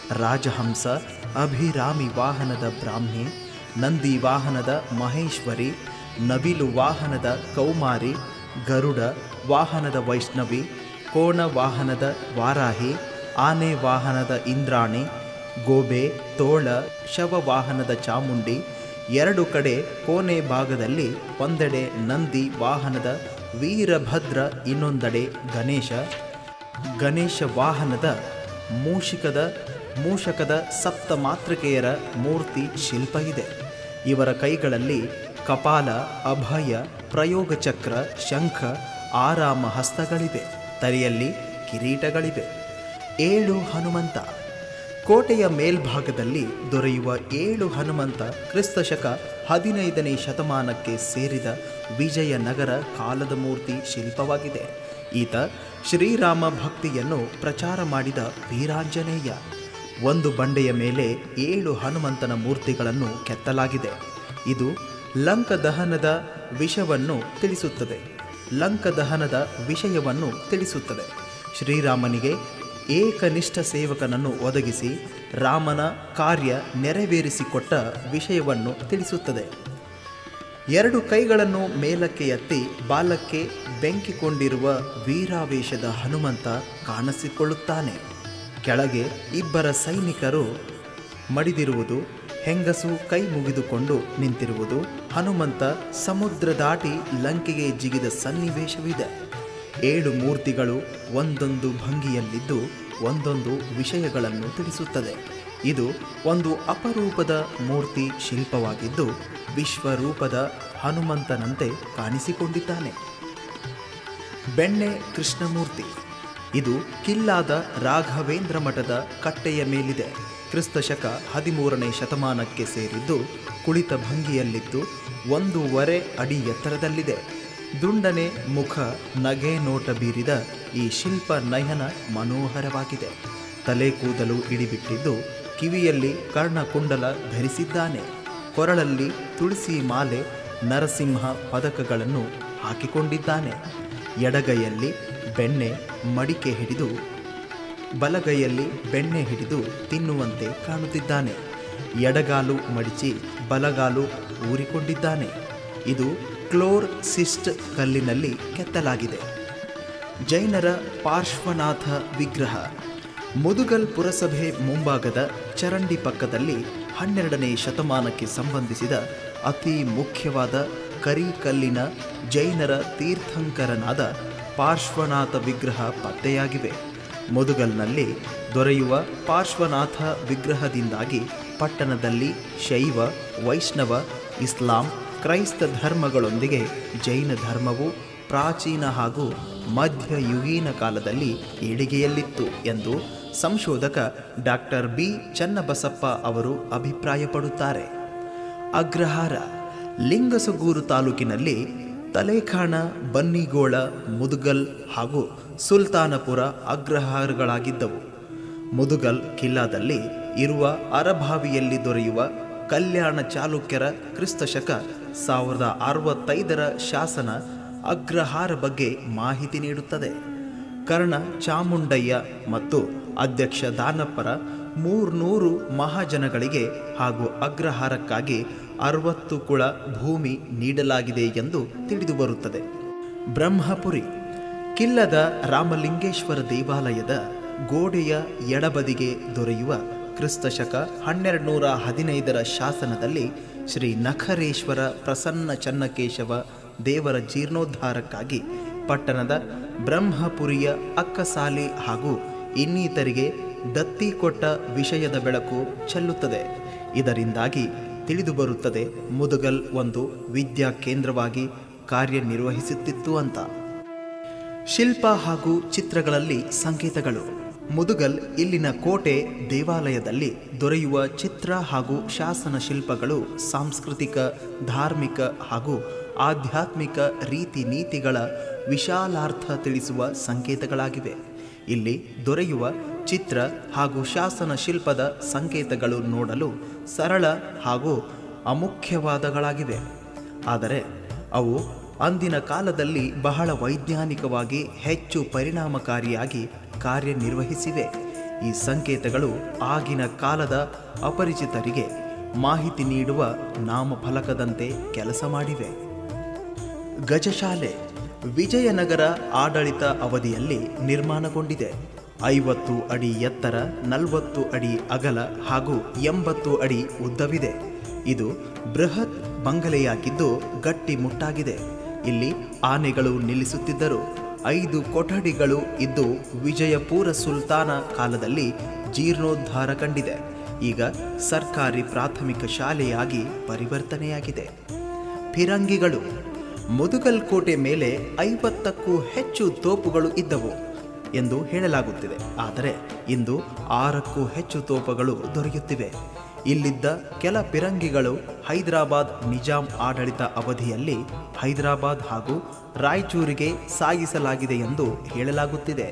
ರಾಜಹಂಸ ಅಭಿರಾಮಿ ವಾಹನದ ಬ್ರಾಹ್ಮಿ ನಂದಿ ವಾಹನದ ಮಹೇಶ್ವರಿ ನವಿಲು ವಾಹನದ ಕೌಮಾರಿ ಗರುಡ ವಾಹನದ ವೈಷ್ಣವಿ ಕೋಣ ವಾಹನದ ವಾರಾಹಿ ಆನೆ ವಾಹನದ ಇಂದ್ರಾಣಿ ಗೋಬೆ ತೋಳ ಶವವಾಹನದ ಚಾಮುಂಡಿ ಎರಡು ಕಡೆ ಕೋಣೆ ಭಾಗದಲ್ಲಿ ಒಂದೆಡೆ ನಂದಿ ವಾಹನದ ವೀರಭದ್ರ ಇನ್ನೊಂದೆಡೆ ಗಣೇಶ ಗಣೇಶ ವಾಹನದ ಮೂಷಿಕದ ಮೂಷಕದ ಸಪ್ತ ಮಾತೃಕೆಯರ ಮೂರ್ತಿ ಶಿಲ್ಪ ಇದೆ ಇವರ ಕೈಗಳಲ್ಲಿ ಕಪಾಲ ಅಭಯ ಪ್ರಯೋಗ ಚಕ್ರ ಶಂಖ ಆರಾಮ ಹಸ್ತಗಳಿವೆ ತಲೆಯಲ್ಲಿ ಕಿರೀಟಗಳಿವೆ ಏಳು ಹನುಮಂತ ಕೋಟೆಯ ಮೇಲ್ಭಾಗದಲ್ಲಿ ದೊರೆಯುವ ಏಳು ಹನುಮಂತ ಕ್ರಿಸ್ತಶಕ ಹದಿನೈದನೇ ಶತಮಾನಕ್ಕೆ ಸೇರಿದ ವಿಜಯನಗರ ಕಾಲದ ಮೂರ್ತಿ ಶಿಲ್ಪವಾಗಿದೆ ಈತ ಶ್ರೀರಾಮ ಭಕ್ತಿಯನ್ನು ಪ್ರಚಾರ ಮಾಡಿದ ವೀರಾಂಜನೇಯ ಒಂದು ಬಂಡೆಯ ಮೇಲೆ ಏಳು ಹನುಮಂತನ ಮೂರ್ತಿಗಳನ್ನು ಕೆತ್ತಲಾಗಿದೆ ಇದು ಲಂಕ ದಹನದ ವಿಷವನ್ನು ತಿಳಿಸುತ್ತದೆ ಲಂಕ ದಹನದ ವಿಷಯವನ್ನು ತಿಳಿಸುತ್ತದೆ ಶ್ರೀರಾಮನಿಗೆ ಏಕನಿಷ್ಠ ಸೇವಕನನ್ನು ಒದಗಿಸಿ ರಾಮನ ಕಾರ್ಯ ನೆರವೇರಿಸಿಕೊಟ್ಟ ವಿಷಯವನ್ನು ತಿಳಿಸುತ್ತದೆ ಎರಡು ಕೈಗಳನ್ನು ಮೇಲಕ್ಕೆ ಎತ್ತಿ ಬಾಲಕ್ಕೆ ಬೆಂಕಿಕೊಂಡಿರುವ ವೀರಾವೇಶದ ಹನುಮಂತ ಕಾಣಿಸಿಕೊಳ್ಳುತ್ತಾನೆ ಕೆಳಗೆ ಇಬ್ಬರ ಸೈನಿಕರು ಮಡಿದಿರುವುದು ಹೆಂಗಸು ಕೈ ಮುಗಿದುಕೊಂಡು ನಿಂತಿರುವುದು ಹನುಮಂತ ಸಮುದ್ರ ದಾಟಿ ಲಂಕೆಗೆ ಜಿಗಿದ ಸನ್ನಿವೇಶವಿದೆ ಏಳು ಮೂರ್ತಿಗಳು ಒಂದೊಂದು ಭಂಗಿಯಲ್ಲಿದ್ದು ಒಂದೊಂದು ವಿಷಯಗಳನ್ನು ತಿಳಿಸುತ್ತದೆ ಇದು ಒಂದು ಅಪರೂಪದ ಮೂರ್ತಿ ಶಿಲ್ಪವಾಗಿದ್ದು ವಿಶ್ವರೂಪದ ಹನುಮಂತನಂತೆ ಕಾಣಿಸಿಕೊಂಡಿದ್ದಾನೆ ಬೆಣ್ಣೆ ಕೃಷ್ಣಮೂರ್ತಿ ಇದು ಕಿಲ್ಲಾದ ರಾಘವೇಂದ್ರ ಮಠದ ಕಟ್ಟೆಯ ಮೇಲಿದೆ ಕ್ರಿಸ್ತಶಕ ಹದಿಮೂರನೇ ಶತಮಾನಕ್ಕೆ ಸೇರಿದ್ದು ಕುಳಿತ ಭಂಗಿಯಲ್ಲಿದ್ದು ಒಂದೂವರೆ ಅಡಿ ಎತ್ತರದಲ್ಲಿದೆ ದುಂಡನೆ ಮುಖ ನಗೆ ನೋಟ ಬೀರಿದ ಈ ಶಿಲ್ಪ ನಯನ ಮನೋಹರವಾಗಿದೆ ತಲೆ ಕೂದಲು ಇಡಿಬಿಟ್ಟಿದ್ದು ಕಿವಿಯಲ್ಲಿ ಕರ್ಣಕುಂಡಲ ಧರಿಸಿದ್ದಾನೆ ಕೊರಳಲ್ಲಿ ತುಳಸಿ ಮಾಲೆ ನರಸಿಂಹ ಪದಕಗಳನ್ನು ಹಾಕಿಕೊಂಡಿದ್ದಾನೆ ಎಡಗೈಯಲ್ಲಿ ಬೆಣ್ಣೆ ಮಡಿಕೆ ಹಿಡಿದು ಬಲಗೈಯಲ್ಲಿ ಬೆಣ್ಣೆ ಹಿಡಿದು ತಿನ್ನುವಂತೆ ಕಾಣುತ್ತಿದ್ದಾನೆ ಎಡಗಾಲು ಮಡಿಚಿ ಬಲಗಾಲು ಊರಿಕೊಂಡಿದ್ದಾನೆ ಇದು ಕ್ಲೋರ್ ಸಿಸ್ಟ್ ಕಲ್ಲಿನಲ್ಲಿ ಕೆತ್ತಲಾಗಿದೆ ಜೈನರ ಪಾರ್ಶ್ವನಾಥ ವಿಗ್ರಹ ಮುದುಗಲ್ ಪುರಸಭೆ ಮುಂಭಾಗದ ಚರಂಡಿ ಪಕ್ಕದಲ್ಲಿ ಹನ್ನೆರಡನೇ ಶತಮಾನಕ್ಕೆ ಸಂಬಂಧಿಸಿದ ಅತಿ ಮುಖ್ಯವಾದ ಕರಿಕಲ್ಲಿನ ಜೈನರ ತೀರ್ಥಂಕರನಾದ ಪಾರ್ಶ್ವನಾಥ ವಿಗ್ರಹ ಪತ್ತೆಯಾಗಿವೆ ಮುದುಗಲ್ನಲ್ಲಿ ದೊರೆಯುವ ಪಾರ್ಶ್ವನಾಥ ವಿಗ್ರಹದಿಂದಾಗಿ ಪಟ್ಟಣದಲ್ಲಿ ಶೈವ ವೈಷ್ಣವ ಇಸ್ಲಾಂ ಕ್ರೈಸ್ತ ಧರ್ಮಗಳೊಂದಿಗೆ ಜೈನ ಧರ್ಮವು ಪ್ರಾಚೀನ ಹಾಗೂ ಮಧ್ಯಯುಗೀನ ಕಾಲದಲ್ಲಿ ಏಳಿಗೆಯಲ್ಲಿತ್ತು ಎಂದು ಸಂಶೋಧಕ ಡಾಕ್ಟರ್ ಬಿ ಚನ್ನಬಸಪ್ಪ ಅವರು ಅಭಿಪ್ರಾಯಪಡುತ್ತಾರೆ ಅಗ್ರಹಾರ ಲಿಂಗಸಗೂರು ತಾಲೂಕಿನಲ್ಲಿ ತಲೇಖಾಣ ಬನ್ನಿಗೋಳ ಮುದುಗಲ್ ಹಾಗೂ ಸುಲ್ತಾನಪುರ ಅಗ್ರಹಾರಗಳಾಗಿದ್ದವು ಮುದುಗಲ್ ಕಿಲ್ಲಾದಲ್ಲಿ ಇರುವ ಅರಭಾವಿಯಲ್ಲಿ ದೊರೆಯುವ ಕಲ್ಯಾಣ ಚಾಲುಕ್ಯರ ಕ್ರಿಸ್ತಶಕ ಸಾವಿರದ ಅರವತ್ತೈದರ ಶಾಸನ ಅಗ್ರಹಾರ ಬಗ್ಗೆ ಮಾಹಿತಿ ನೀಡುತ್ತದೆ ಕರ್ಣ ಚಾಮುಂಡಯ್ಯ ಮತ್ತು ಅಧ್ಯಕ್ಷ ದಾನಪ್ಪರ ಮೂರ್ನೂರು ಮಹಾಜನಗಳಿಗೆ ಹಾಗೂ ಅಗ್ರಹಾರಕ್ಕಾಗಿ ಅರವತ್ತು ಕುಳ ಭೂಮಿ ನೀಡಲಾಗಿದೆ ಎಂದು ತಿಳಿದುಬರುತ್ತದೆ ಬ್ರಹ್ಮಪುರಿ ಕಿಲ್ಲದ ರಾಮಲಿಂಗೇಶ್ವರ ದೇವಾಲಯದ ಗೋಡೆಯ ಎಡಬದಿಗೆ ದೊರೆಯುವ ಕ್ರಿಸ್ತಶಕ ಹನ್ನೆರಡು ನೂರ ಹದಿನೈದರ ಶಾಸನದಲ್ಲಿ ಶ್ರೀ ನಖರೇಶ್ವರ ಪ್ರಸನ್ನ ಚನ್ನಕೇಶವ ದೇವರ ಜೀರ್ಣೋದ್ಧಾರಕ್ಕಾಗಿ ಪಟ್ಟಣದ ಬ್ರಹ್ಮಪುರಿಯ ಅಕ್ಕಸಾಲಿ ಹಾಗೂ ಇನ್ನಿತರಿಗೆ ದತ್ತಿ ಕೊಟ್ಟ ವಿಷಯದ ಬೆಳಕು ಚೆಲ್ಲುತ್ತದೆ ಇದರಿಂದಾಗಿ ತಿಳಿದುಬರುತ್ತದೆ ಮುದುಗಲ್ ಒಂದು ವಿದ್ಯಾ ಕೇಂದ್ರವಾಗಿ ಕಾರ್ಯನಿರ್ವಹಿಸುತ್ತಿತ್ತು ಅಂತ ಶಿಲ್ಪ ಹಾಗೂ ಚಿತ್ರಗಳಲ್ಲಿ ಸಂಕೇತಗಳು ಮುದುಗಲ್ ಇಲ್ಲಿನ ಕೋಟೆ ದೇವಾಲಯದಲ್ಲಿ ದೊರೆಯುವ ಚಿತ್ರ ಹಾಗೂ ಶಾಸನ ಶಿಲ್ಪಗಳು ಸಾಂಸ್ಕೃತಿಕ ಧಾರ್ಮಿಕ ಹಾಗೂ ಆಧ್ಯಾತ್ಮಿಕ ರೀತಿ ನೀತಿಗಳ ವಿಶಾಲಾರ್ಥ ತಿಳಿಸುವ ಸಂಕೇತಗಳಾಗಿವೆ ಇಲ್ಲಿ ದೊರೆಯುವ ಚಿತ್ರ ಹಾಗೂ ಶಾಸನ ಶಿಲ್ಪದ ಸಂಕೇತಗಳು ನೋಡಲು ಸರಳ ಹಾಗೂ ಅಮುಖ್ಯವಾದಗಳಾಗಿವೆ ಆದರೆ ಅವು ಅಂದಿನ ಕಾಲದಲ್ಲಿ ಬಹಳ ವೈಜ್ಞಾನಿಕವಾಗಿ ಹೆಚ್ಚು ಪರಿಣಾಮಕಾರಿಯಾಗಿ ಕಾರ್ಯನಿರ್ವಹಿಸಿವೆ ಈ ಸಂಕೇತಗಳು ಆಗಿನ ಕಾಲದ ಅಪರಿಚಿತರಿಗೆ ಮಾಹಿತಿ ನೀಡುವ ನಾಮಫಲಕದಂತೆ ಕೆಲಸ ಮಾಡಿವೆ ಗಜಶಾಲೆ ವಿಜಯನಗರ ಆಡಳಿತ ಅವಧಿಯಲ್ಲಿ ನಿರ್ಮಾಣಗೊಂಡಿದೆ ಐವತ್ತು ಅಡಿ ಎತ್ತರ ನಲವತ್ತು ಅಡಿ ಅಗಲ ಹಾಗೂ ಎಂಬತ್ತು ಅಡಿ ಉದ್ದವಿದೆ ಇದು ಬೃಹತ್ ಬಂಗಲೆಯಾಗಿದ್ದು ಗಟ್ಟಿ ಮುಟ್ಟಾಗಿದೆ ಇಲ್ಲಿ ಆನೆಗಳು ನಿಲ್ಲಿಸುತ್ತಿದ್ದರು ಐದು ಕೊಠಡಿಗಳು ಇದ್ದು ವಿಜಯಪುರ ಸುಲ್ತಾನ ಕಾಲದಲ್ಲಿ ಜೀರ್ಣೋದ್ಧಾರ ಕಂಡಿದೆ ಈಗ ಸರ್ಕಾರಿ ಪ್ರಾಥಮಿಕ ಶಾಲೆಯಾಗಿ ಪರಿವರ್ತನೆಯಾಗಿದೆ ಫಿರಂಗಿಗಳು ಮುದುಗಲ್ ಕೋಟೆ ಮೇಲೆ ಐವತ್ತಕ್ಕೂ ಹೆಚ್ಚು ತೋಪುಗಳು ಇದ್ದವು ಎಂದು ಹೇಳಲಾಗುತ್ತಿದೆ ಆದರೆ ಇಂದು ಆರಕ್ಕೂ ಹೆಚ್ಚು ತೋಪುಗಳು ದೊರೆಯುತ್ತಿವೆ ಇಲ್ಲಿದ್ದ ಕೆಲ ಫಿರಂಗಿಗಳು ಹೈದರಾಬಾದ್ ನಿಜಾಂ ಆಡಳಿತ ಅವಧಿಯಲ್ಲಿ ಹೈದರಾಬಾದ್ ಹಾಗೂ ರಾಯಚೂರಿಗೆ ಸಾಗಿಸಲಾಗಿದೆ ಎಂದು ಹೇಳಲಾಗುತ್ತಿದೆ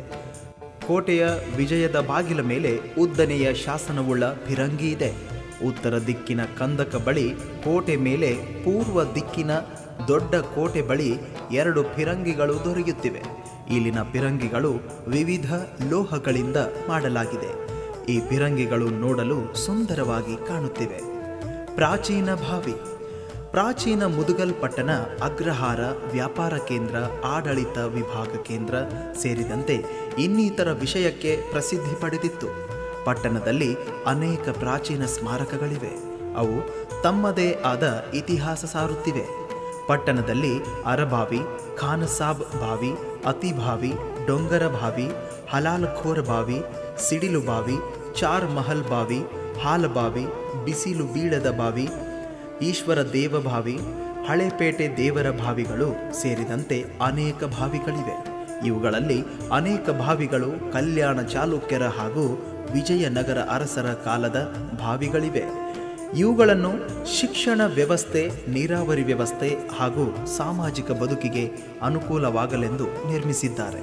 ಕೋಟೆಯ ವಿಜಯದ ಬಾಗಿಲ ಮೇಲೆ ಉದ್ದನೆಯ ಶಾಸನವುಳ್ಳ ಫಿರಂಗಿ ಇದೆ ಉತ್ತರ ದಿಕ್ಕಿನ ಕಂದಕ ಬಳಿ ಕೋಟೆ ಮೇಲೆ ಪೂರ್ವ ದಿಕ್ಕಿನ ದೊಡ್ಡ ಕೋಟೆ ಬಳಿ ಎರಡು ಫಿರಂಗಿಗಳು ದೊರೆಯುತ್ತಿವೆ ಇಲ್ಲಿನ ಫಿರಂಗಿಗಳು ವಿವಿಧ ಲೋಹಗಳಿಂದ ಮಾಡಲಾಗಿದೆ ಈ ಫಿರಂಗಿಗಳು ನೋಡಲು ಸುಂದರವಾಗಿ ಕಾಣುತ್ತಿವೆ ಪ್ರಾಚೀನ ಬಾವಿ ಪ್ರಾಚೀನ ಮುದುಗಲ್ ಪಟ್ಟಣ ಅಗ್ರಹಾರ ವ್ಯಾಪಾರ ಕೇಂದ್ರ ಆಡಳಿತ ವಿಭಾಗ ಕೇಂದ್ರ ಸೇರಿದಂತೆ ಇನ್ನಿತರ ವಿಷಯಕ್ಕೆ ಪ್ರಸಿದ್ಧಿ ಪಡೆದಿತ್ತು ಪಟ್ಟಣದಲ್ಲಿ ಅನೇಕ ಪ್ರಾಚೀನ ಸ್ಮಾರಕಗಳಿವೆ ಅವು ತಮ್ಮದೇ ಆದ ಇತಿಹಾಸ ಸಾರುತ್ತಿವೆ ಪಟ್ಟಣದಲ್ಲಿ ಅರಬಾವಿ ಖಾನಸಾಬ್ ಬಾವಿ ಅತಿಭಾವಿ ಡೊಂಗರ ಬಾವಿ ಹಲಾಲ್ಖೋರ್ ಬಾವಿ ಸಿಡಿಲು ಬಾವಿ ಚಾರ್ ಮಹಲ್ ಬಾವಿ ಹಾಲಬಾವಿ ಬಿಸಿಲು ಬೀಳದ ಬಾವಿ ಈಶ್ವರ ದೇವಭಾವಿ ಹಳೇಪೇಟೆ ದೇವರ ಬಾವಿಗಳು ಸೇರಿದಂತೆ ಅನೇಕ ಬಾವಿಗಳಿವೆ ಇವುಗಳಲ್ಲಿ ಅನೇಕ ಬಾವಿಗಳು ಕಲ್ಯಾಣ ಚಾಲುಕ್ಯರ ಹಾಗೂ ವಿಜಯನಗರ ಅರಸರ ಕಾಲದ ಬಾವಿಗಳಿವೆ ಇವುಗಳನ್ನು ಶಿಕ್ಷಣ ವ್ಯವಸ್ಥೆ ನೀರಾವರಿ ವ್ಯವಸ್ಥೆ ಹಾಗೂ ಸಾಮಾಜಿಕ ಬದುಕಿಗೆ ಅನುಕೂಲವಾಗಲೆಂದು ನಿರ್ಮಿಸಿದ್ದಾರೆ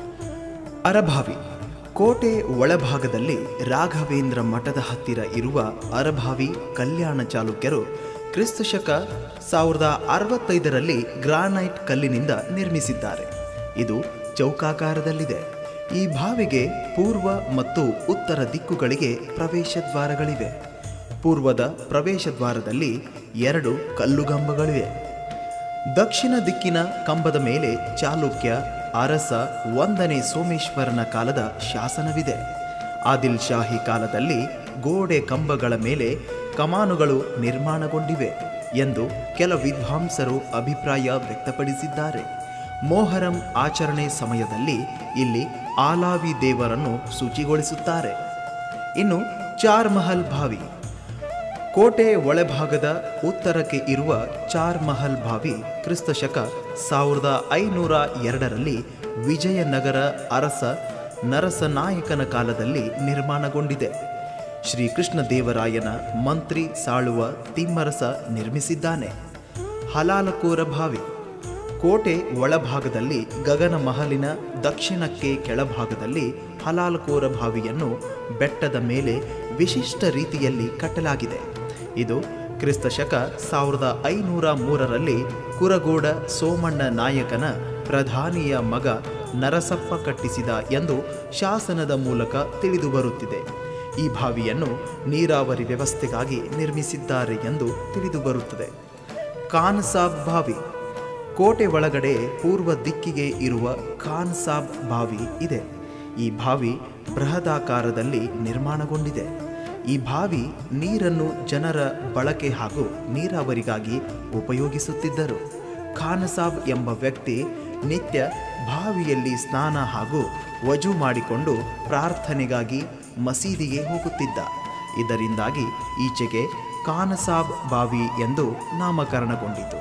ಅರಭಾವಿ ಕೋಟೆ ಒಳಭಾಗದಲ್ಲಿ ರಾಘವೇಂದ್ರ ಮಠದ ಹತ್ತಿರ ಇರುವ ಅರಭಾವಿ ಕಲ್ಯಾಣ ಚಾಲುಕ್ಯರು ಕ್ರಿಸ್ತಶಕ ಸಾವಿರದ ಅರವತ್ತೈದರಲ್ಲಿ ಗ್ರಾನೈಟ್ ಕಲ್ಲಿನಿಂದ ನಿರ್ಮಿಸಿದ್ದಾರೆ ಇದು ಚೌಕಾಕಾರದಲ್ಲಿದೆ ಈ ಬಾವಿಗೆ ಪೂರ್ವ ಮತ್ತು ಉತ್ತರ ದಿಕ್ಕುಗಳಿಗೆ ಪ್ರವೇಶ ದ್ವಾರಗಳಿವೆ ಪೂರ್ವದ ಪ್ರವೇಶ ದ್ವಾರದಲ್ಲಿ ಎರಡು ಕಲ್ಲುಗಂಬಗಳಿವೆ ದಕ್ಷಿಣ ದಿಕ್ಕಿನ ಕಂಬದ ಮೇಲೆ ಚಾಲುಕ್ಯ ಅರಸ ಒಂದನೇ ಸೋಮೇಶ್ವರನ ಕಾಲದ ಶಾಸನವಿದೆ ಆದಿಲ್ ಶಾಹಿ ಕಾಲದಲ್ಲಿ ಗೋಡೆ ಕಂಬಗಳ ಮೇಲೆ ಕಮಾನುಗಳು ನಿರ್ಮಾಣಗೊಂಡಿವೆ ಎಂದು ಕೆಲ ವಿದ್ವಾಂಸರು ಅಭಿಪ್ರಾಯ ವ್ಯಕ್ತಪಡಿಸಿದ್ದಾರೆ ಮೋಹರಂ ಆಚರಣೆ ಸಮಯದಲ್ಲಿ ಇಲ್ಲಿ ಆಲಾವಿ ದೇವರನ್ನು ಶುಚಿಗೊಳಿಸುತ್ತಾರೆ ಇನ್ನು ಚಾರ್ ಮಹಲ್ ಬಾವಿ ಕೋಟೆ ಒಳಭಾಗದ ಉತ್ತರಕ್ಕೆ ಇರುವ ಚಾರ್ ಮಹಲ್ ಬಾವಿ ಕ್ರಿಸ್ತಶಕ ಸಾವಿರದ ಐನೂರ ಎರಡರಲ್ಲಿ ವಿಜಯನಗರ ಅರಸ ನರಸನಾಯಕನ ಕಾಲದಲ್ಲಿ ನಿರ್ಮಾಣಗೊಂಡಿದೆ ಶ್ರೀಕೃಷ್ಣ ದೇವರಾಯನ ಮಂತ್ರಿ ಸಾಳುವ ತಿಮ್ಮರಸ ನಿರ್ಮಿಸಿದ್ದಾನೆ ಹಲಾಲಕೋರ ಬಾವಿ ಕೋಟೆ ಒಳಭಾಗದಲ್ಲಿ ಗಗನ ಮಹಲಿನ ದಕ್ಷಿಣಕ್ಕೆ ಕೆಳಭಾಗದಲ್ಲಿ ಹಲಾಲ್ಕೋರ ಬಾವಿಯನ್ನು ಬೆಟ್ಟದ ಮೇಲೆ ವಿಶಿಷ್ಟ ರೀತಿಯಲ್ಲಿ ಕಟ್ಟಲಾಗಿದೆ ಇದು ಕ್ರಿಸ್ತಶಕ ಸಾವಿರದ ಐನೂರ ಮೂರರಲ್ಲಿ ಕುರಗೋಡ ಸೋಮಣ್ಣ ನಾಯಕನ ಪ್ರಧಾನಿಯ ಮಗ ನರಸಪ್ಪ ಕಟ್ಟಿಸಿದ ಎಂದು ಶಾಸನದ ಮೂಲಕ ತಿಳಿದುಬರುತ್ತಿದೆ ಈ ಬಾವಿಯನ್ನು ನೀರಾವರಿ ವ್ಯವಸ್ಥೆಗಾಗಿ ನಿರ್ಮಿಸಿದ್ದಾರೆ ಎಂದು ತಿಳಿದುಬರುತ್ತದೆ ಖಾನ್ಸಾಬ್ ಬಾವಿ ಕೋಟೆ ಒಳಗಡೆ ಪೂರ್ವ ದಿಕ್ಕಿಗೆ ಇರುವ ಖಾನ್ ಸಾಬ್ ಬಾವಿ ಇದೆ ಈ ಬಾವಿ ಬೃಹದಾಕಾರದಲ್ಲಿ ನಿರ್ಮಾಣಗೊಂಡಿದೆ ಈ ಬಾವಿ ನೀರನ್ನು ಜನರ ಬಳಕೆ ಹಾಗೂ ನೀರಾವರಿಗಾಗಿ ಉಪಯೋಗಿಸುತ್ತಿದ್ದರು ಖಾನಸಾಬ್ ಎಂಬ ವ್ಯಕ್ತಿ ನಿತ್ಯ ಬಾವಿಯಲ್ಲಿ ಸ್ನಾನ ಹಾಗೂ ವಜು ಮಾಡಿಕೊಂಡು ಪ್ರಾರ್ಥನೆಗಾಗಿ ಮಸೀದಿಗೆ ಹೋಗುತ್ತಿದ್ದ ಇದರಿಂದಾಗಿ ಈಚೆಗೆ ಖಾನಸಾಬ್ ಬಾವಿ ಎಂದು ನಾಮಕರಣಗೊಂಡಿತು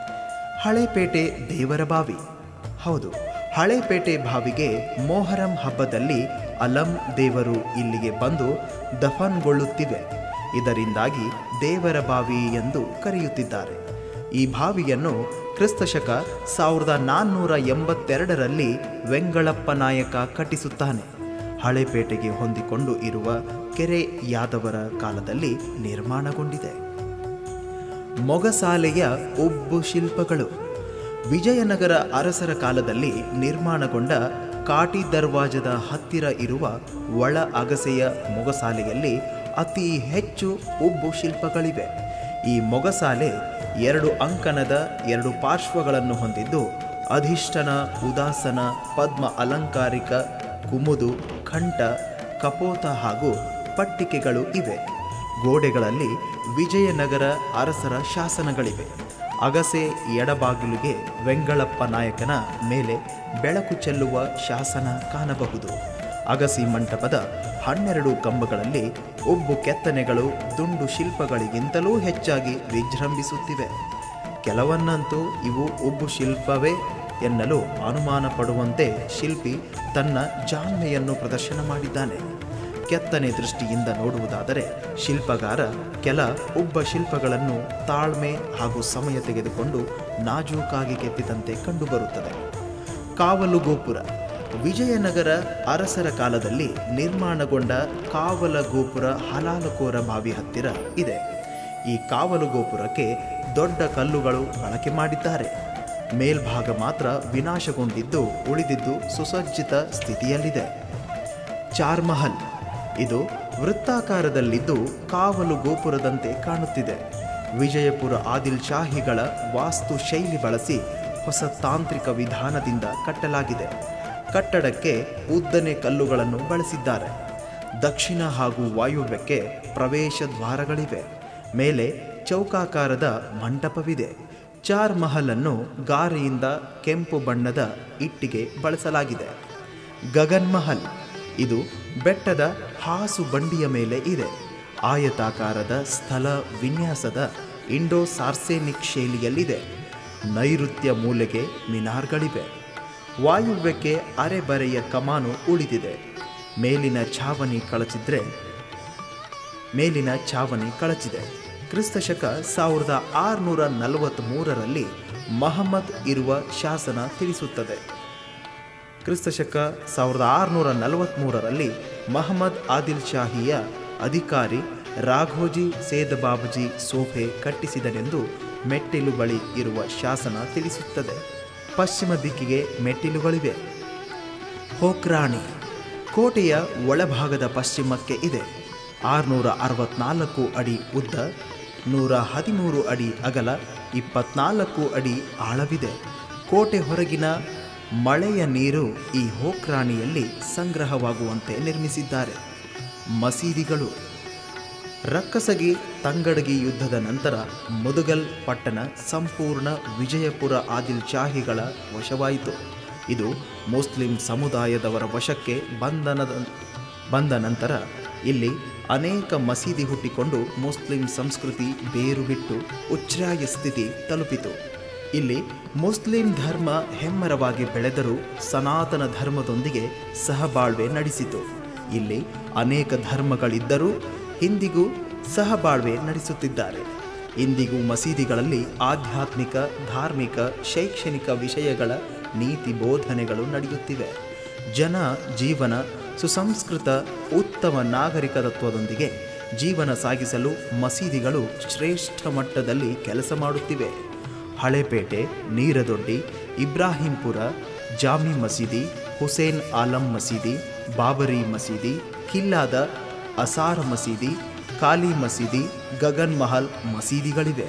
ಹಳೇಪೇಟೆ ದೇವರ ಬಾವಿ ಹೌದು ಹಳೇಪೇಟೆ ಬಾವಿಗೆ ಮೊಹರಂ ಹಬ್ಬದಲ್ಲಿ ಅಲಂ ದೇವರು ಇಲ್ಲಿಗೆ ಬಂದು ದಫನ್ಗೊಳ್ಳುತ್ತಿವೆ ಇದರಿಂದಾಗಿ ದೇವರ ಬಾವಿ ಎಂದು ಕರೆಯುತ್ತಿದ್ದಾರೆ ಈ ಬಾವಿಯನ್ನು ಕ್ರಿಸ್ತಶಕ ಸಾವಿರದ ನಾನ್ನೂರ ಎಂಬತ್ತೆರಡರಲ್ಲಿ ವೆಂಗಳಪ್ಪ ನಾಯಕ ಕಟ್ಟಿಸುತ್ತಾನೆ ಹಳೇಪೇಟೆಗೆ ಹೊಂದಿಕೊಂಡು ಇರುವ ಕೆರೆ ಯಾದವರ ಕಾಲದಲ್ಲಿ ನಿರ್ಮಾಣಗೊಂಡಿದೆ ಮೊಗಸಾಲೆಯ ಉಬ್ಬು ಶಿಲ್ಪಗಳು ವಿಜಯನಗರ ಅರಸರ ಕಾಲದಲ್ಲಿ ನಿರ್ಮಾಣಗೊಂಡ ಕಾಟಿ ದರ್ವಾಜದ ಹತ್ತಿರ ಇರುವ ಒಳ ಅಗಸೆಯ ಮೊಗಸಾಲೆಯಲ್ಲಿ ಅತಿ ಹೆಚ್ಚು ಉಬ್ಬು ಶಿಲ್ಪಗಳಿವೆ ಈ ಮೊಗಸಾಲೆ ಎರಡು ಅಂಕಣದ ಎರಡು ಪಾರ್ಶ್ವಗಳನ್ನು ಹೊಂದಿದ್ದು ಅಧಿಷ್ಠನ ಉದಾಸನ ಪದ್ಮ ಅಲಂಕಾರಿಕ ಕುಮುದು ಕಂಠ ಕಪೋತ ಹಾಗೂ ಪಟ್ಟಿಕೆಗಳು ಇವೆ ಗೋಡೆಗಳಲ್ಲಿ ವಿಜಯನಗರ ಅರಸರ ಶಾಸನಗಳಿವೆ ಅಗಸೆ ಎಡಬಾಗಿಲಿಗೆ ವೆಂಗಳಪ್ಪ ನಾಯಕನ ಮೇಲೆ ಬೆಳಕು ಚೆಲ್ಲುವ ಶಾಸನ ಕಾಣಬಹುದು ಅಗಸಿ ಮಂಟಪದ ಹನ್ನೆರಡು ಕಂಬಗಳಲ್ಲಿ ಉಬ್ಬು ಕೆತ್ತನೆಗಳು ದುಂಡು ಶಿಲ್ಪಗಳಿಗಿಂತಲೂ ಹೆಚ್ಚಾಗಿ ವಿಜೃಂಭಿಸುತ್ತಿವೆ ಕೆಲವನ್ನಂತೂ ಇವು ಉಬ್ಬು ಶಿಲ್ಪವೇ ಎನ್ನಲು ಅನುಮಾನ ಪಡುವಂತೆ ಶಿಲ್ಪಿ ತನ್ನ ಜಾಣ್ಮೆಯನ್ನು ಪ್ರದರ್ಶನ ಮಾಡಿದ್ದಾನೆ ಕೆತ್ತನೆ ದೃಷ್ಟಿಯಿಂದ ನೋಡುವುದಾದರೆ ಶಿಲ್ಪಗಾರ ಕೆಲ ಉಬ್ಬ ಶಿಲ್ಪಗಳನ್ನು ತಾಳ್ಮೆ ಹಾಗೂ ಸಮಯ ತೆಗೆದುಕೊಂಡು ನಾಜೂಕಾಗಿ ಕೆತ್ತಿದಂತೆ ಕಂಡುಬರುತ್ತದೆ ಕಾವಲು ಗೋಪುರ ವಿಜಯನಗರ ಅರಸರ ಕಾಲದಲ್ಲಿ ನಿರ್ಮಾಣಗೊಂಡ ಕಾವಲ ಗೋಪುರ ಹಲಾಲಕೋರ ಬಾವಿ ಹತ್ತಿರ ಇದೆ ಈ ಕಾವಲು ಗೋಪುರಕ್ಕೆ ದೊಡ್ಡ ಕಲ್ಲುಗಳು ಬಳಕೆ ಮಾಡಿದ್ದಾರೆ ಮೇಲ್ಭಾಗ ಮಾತ್ರ ವಿನಾಶಗೊಂಡಿದ್ದು ಉಳಿದಿದ್ದು ಸುಸಜ್ಜಿತ ಸ್ಥಿತಿಯಲ್ಲಿದೆ ಚಾರ್ಮಹಲ್ ಇದು ವೃತ್ತಾಕಾರದಲ್ಲಿದ್ದು ಕಾವಲು ಗೋಪುರದಂತೆ ಕಾಣುತ್ತಿದೆ ವಿಜಯಪುರ ಆದಿಲ್ ಶಾಹಿಗಳ ವಾಸ್ತು ಶೈಲಿ ಬಳಸಿ ಹೊಸ ತಾಂತ್ರಿಕ ವಿಧಾನದಿಂದ ಕಟ್ಟಲಾಗಿದೆ ಕಟ್ಟಡಕ್ಕೆ ಉದ್ದನೆ ಕಲ್ಲುಗಳನ್ನು ಬಳಸಿದ್ದಾರೆ ದಕ್ಷಿಣ ಹಾಗೂ ವಾಯುವ್ಯಕ್ಕೆ ಪ್ರವೇಶ ದ್ವಾರಗಳಿವೆ ಮೇಲೆ ಚೌಕಾಕಾರದ ಮಂಟಪವಿದೆ ಚಾರ್ ಮಹಲ್ ಅನ್ನು ಗಾರೆಯಿಂದ ಕೆಂಪು ಬಣ್ಣದ ಇಟ್ಟಿಗೆ ಬಳಸಲಾಗಿದೆ ಗಗನ್ ಮಹಲ್ ಇದು ಬೆಟ್ಟದ ಹಾಸು ಬಂಡಿಯ ಮೇಲೆ ಇದೆ ಆಯತಾಕಾರದ ಸ್ಥಳ ವಿನ್ಯಾಸದ ಇಂಡೋ ಸಾರ್ಸೆನಿಕ್ ಶೈಲಿಯಲ್ಲಿದೆ ನೈಋತ್ಯ ಮೂಲೆಗೆ ಮಿನಾರ್ಗಳಿವೆ ವಾಯುವ್ಯಕ್ಕೆ ಅರೆಬರೆಯ ಕಮಾನು ಉಳಿದಿದೆ ಮೇಲಿನ ಛಾವಣಿ ಕಳಚಿದ್ರೆ ಮೇಲಿನ ಛಾವಣಿ ಕಳಚಿದೆ ಕ್ರಿಸ್ತಶಕ ಸಾವಿರದ ಆರುನೂರ ನಲವತ್ತ್ಮೂರರಲ್ಲಿ ಮಹಮ್ಮದ್ ಇರುವ ಶಾಸನ ತಿಳಿಸುತ್ತದೆ ಕ್ರಿಸ್ತಶಕ ಸಾವಿರದ ಆರುನೂರ ನಲವತ್ತ್ಮೂರರಲ್ಲಿ ಮಹಮ್ಮದ್ ಆದಿಲ್ ಶಾಹಿಯ ಅಧಿಕಾರಿ ರಾಘೋಜಿ ಸೇದ್ ಬಾಬುಜಿ ಸೋಫೆ ಕಟ್ಟಿಸಿದನೆಂದು ಮೆಟ್ಟಿಲು ಬಳಿ ಇರುವ ಶಾಸನ ತಿಳಿಸುತ್ತದೆ ಪಶ್ಚಿಮ ದಿಕ್ಕಿಗೆ ಮೆಟ್ಟಿಲುಗಳಿವೆ ಹೋಕ್ರಾಣಿ ಕೋಟೆಯ ಒಳಭಾಗದ ಪಶ್ಚಿಮಕ್ಕೆ ಇದೆ ಆರುನೂರ ಅರವತ್ನಾಲ್ಕು ಅಡಿ ಉದ್ದ ನೂರ ಹದಿಮೂರು ಅಡಿ ಅಗಲ ಇಪ್ಪತ್ನಾಲ್ಕು ಅಡಿ ಆಳವಿದೆ ಕೋಟೆ ಹೊರಗಿನ ಮಳೆಯ ನೀರು ಈ ಹೋಕ್ರಾಣಿಯಲ್ಲಿ ಸಂಗ್ರಹವಾಗುವಂತೆ ನಿರ್ಮಿಸಿದ್ದಾರೆ ಮಸೀದಿಗಳು ರಕ್ಕಸಗಿ ತಂಗಡಗಿ ಯುದ್ಧದ ನಂತರ ಮುದುಗಲ್ ಪಟ್ಟಣ ಸಂಪೂರ್ಣ ವಿಜಯಪುರ ಆದಿಲ್ ಶಾಹಿಗಳ ವಶವಾಯಿತು ಇದು ಮುಸ್ಲಿಂ ಸಮುದಾಯದವರ ವಶಕ್ಕೆ ಬಂಧನದ ಬಂದ ನಂತರ ಇಲ್ಲಿ ಅನೇಕ ಮಸೀದಿ ಹುಟ್ಟಿಕೊಂಡು ಮುಸ್ಲಿಂ ಸಂಸ್ಕೃತಿ ಬೇರು ಬಿಟ್ಟು ಉಚ್ಛ್ರಾಯ ಸ್ಥಿತಿ ತಲುಪಿತು ಇಲ್ಲಿ ಮುಸ್ಲಿಂ ಧರ್ಮ ಹೆಮ್ಮರವಾಗಿ ಬೆಳೆದರೂ ಸನಾತನ ಧರ್ಮದೊಂದಿಗೆ ಸಹಬಾಳ್ವೆ ನಡೆಸಿತು ಇಲ್ಲಿ ಅನೇಕ ಧರ್ಮಗಳಿದ್ದರೂ ಇಂದಿಗೂ ಸಹಬಾಳ್ವೆ ನಡೆಸುತ್ತಿದ್ದಾರೆ ಇಂದಿಗೂ ಮಸೀದಿಗಳಲ್ಲಿ ಆಧ್ಯಾತ್ಮಿಕ ಧಾರ್ಮಿಕ ಶೈಕ್ಷಣಿಕ ವಿಷಯಗಳ ನೀತಿ ಬೋಧನೆಗಳು ನಡೆಯುತ್ತಿವೆ ಜನ ಜೀವನ ಸುಸಂಸ್ಕೃತ ಉತ್ತಮ ನಾಗರಿಕತ್ವದೊಂದಿಗೆ ಜೀವನ ಸಾಗಿಸಲು ಮಸೀದಿಗಳು ಶ್ರೇಷ್ಠ ಮಟ್ಟದಲ್ಲಿ ಕೆಲಸ ಮಾಡುತ್ತಿವೆ ಹಳೆಪೇಟೆ ನೀರದೊಡ್ಡಿ ಇಬ್ರಾಹಿಂಪುರ ಜಾಮಿ ಮಸೀದಿ ಹುಸೇನ್ ಆಲಂ ಮಸೀದಿ ಬಾಬರಿ ಮಸೀದಿ ಕಿಲ್ಲಾದ ಅಸಾರ ಮಸೀದಿ ಕಾಲಿ ಮಸೀದಿ ಗಗನ್ ಮಹಲ್ ಮಸೀದಿಗಳಿವೆ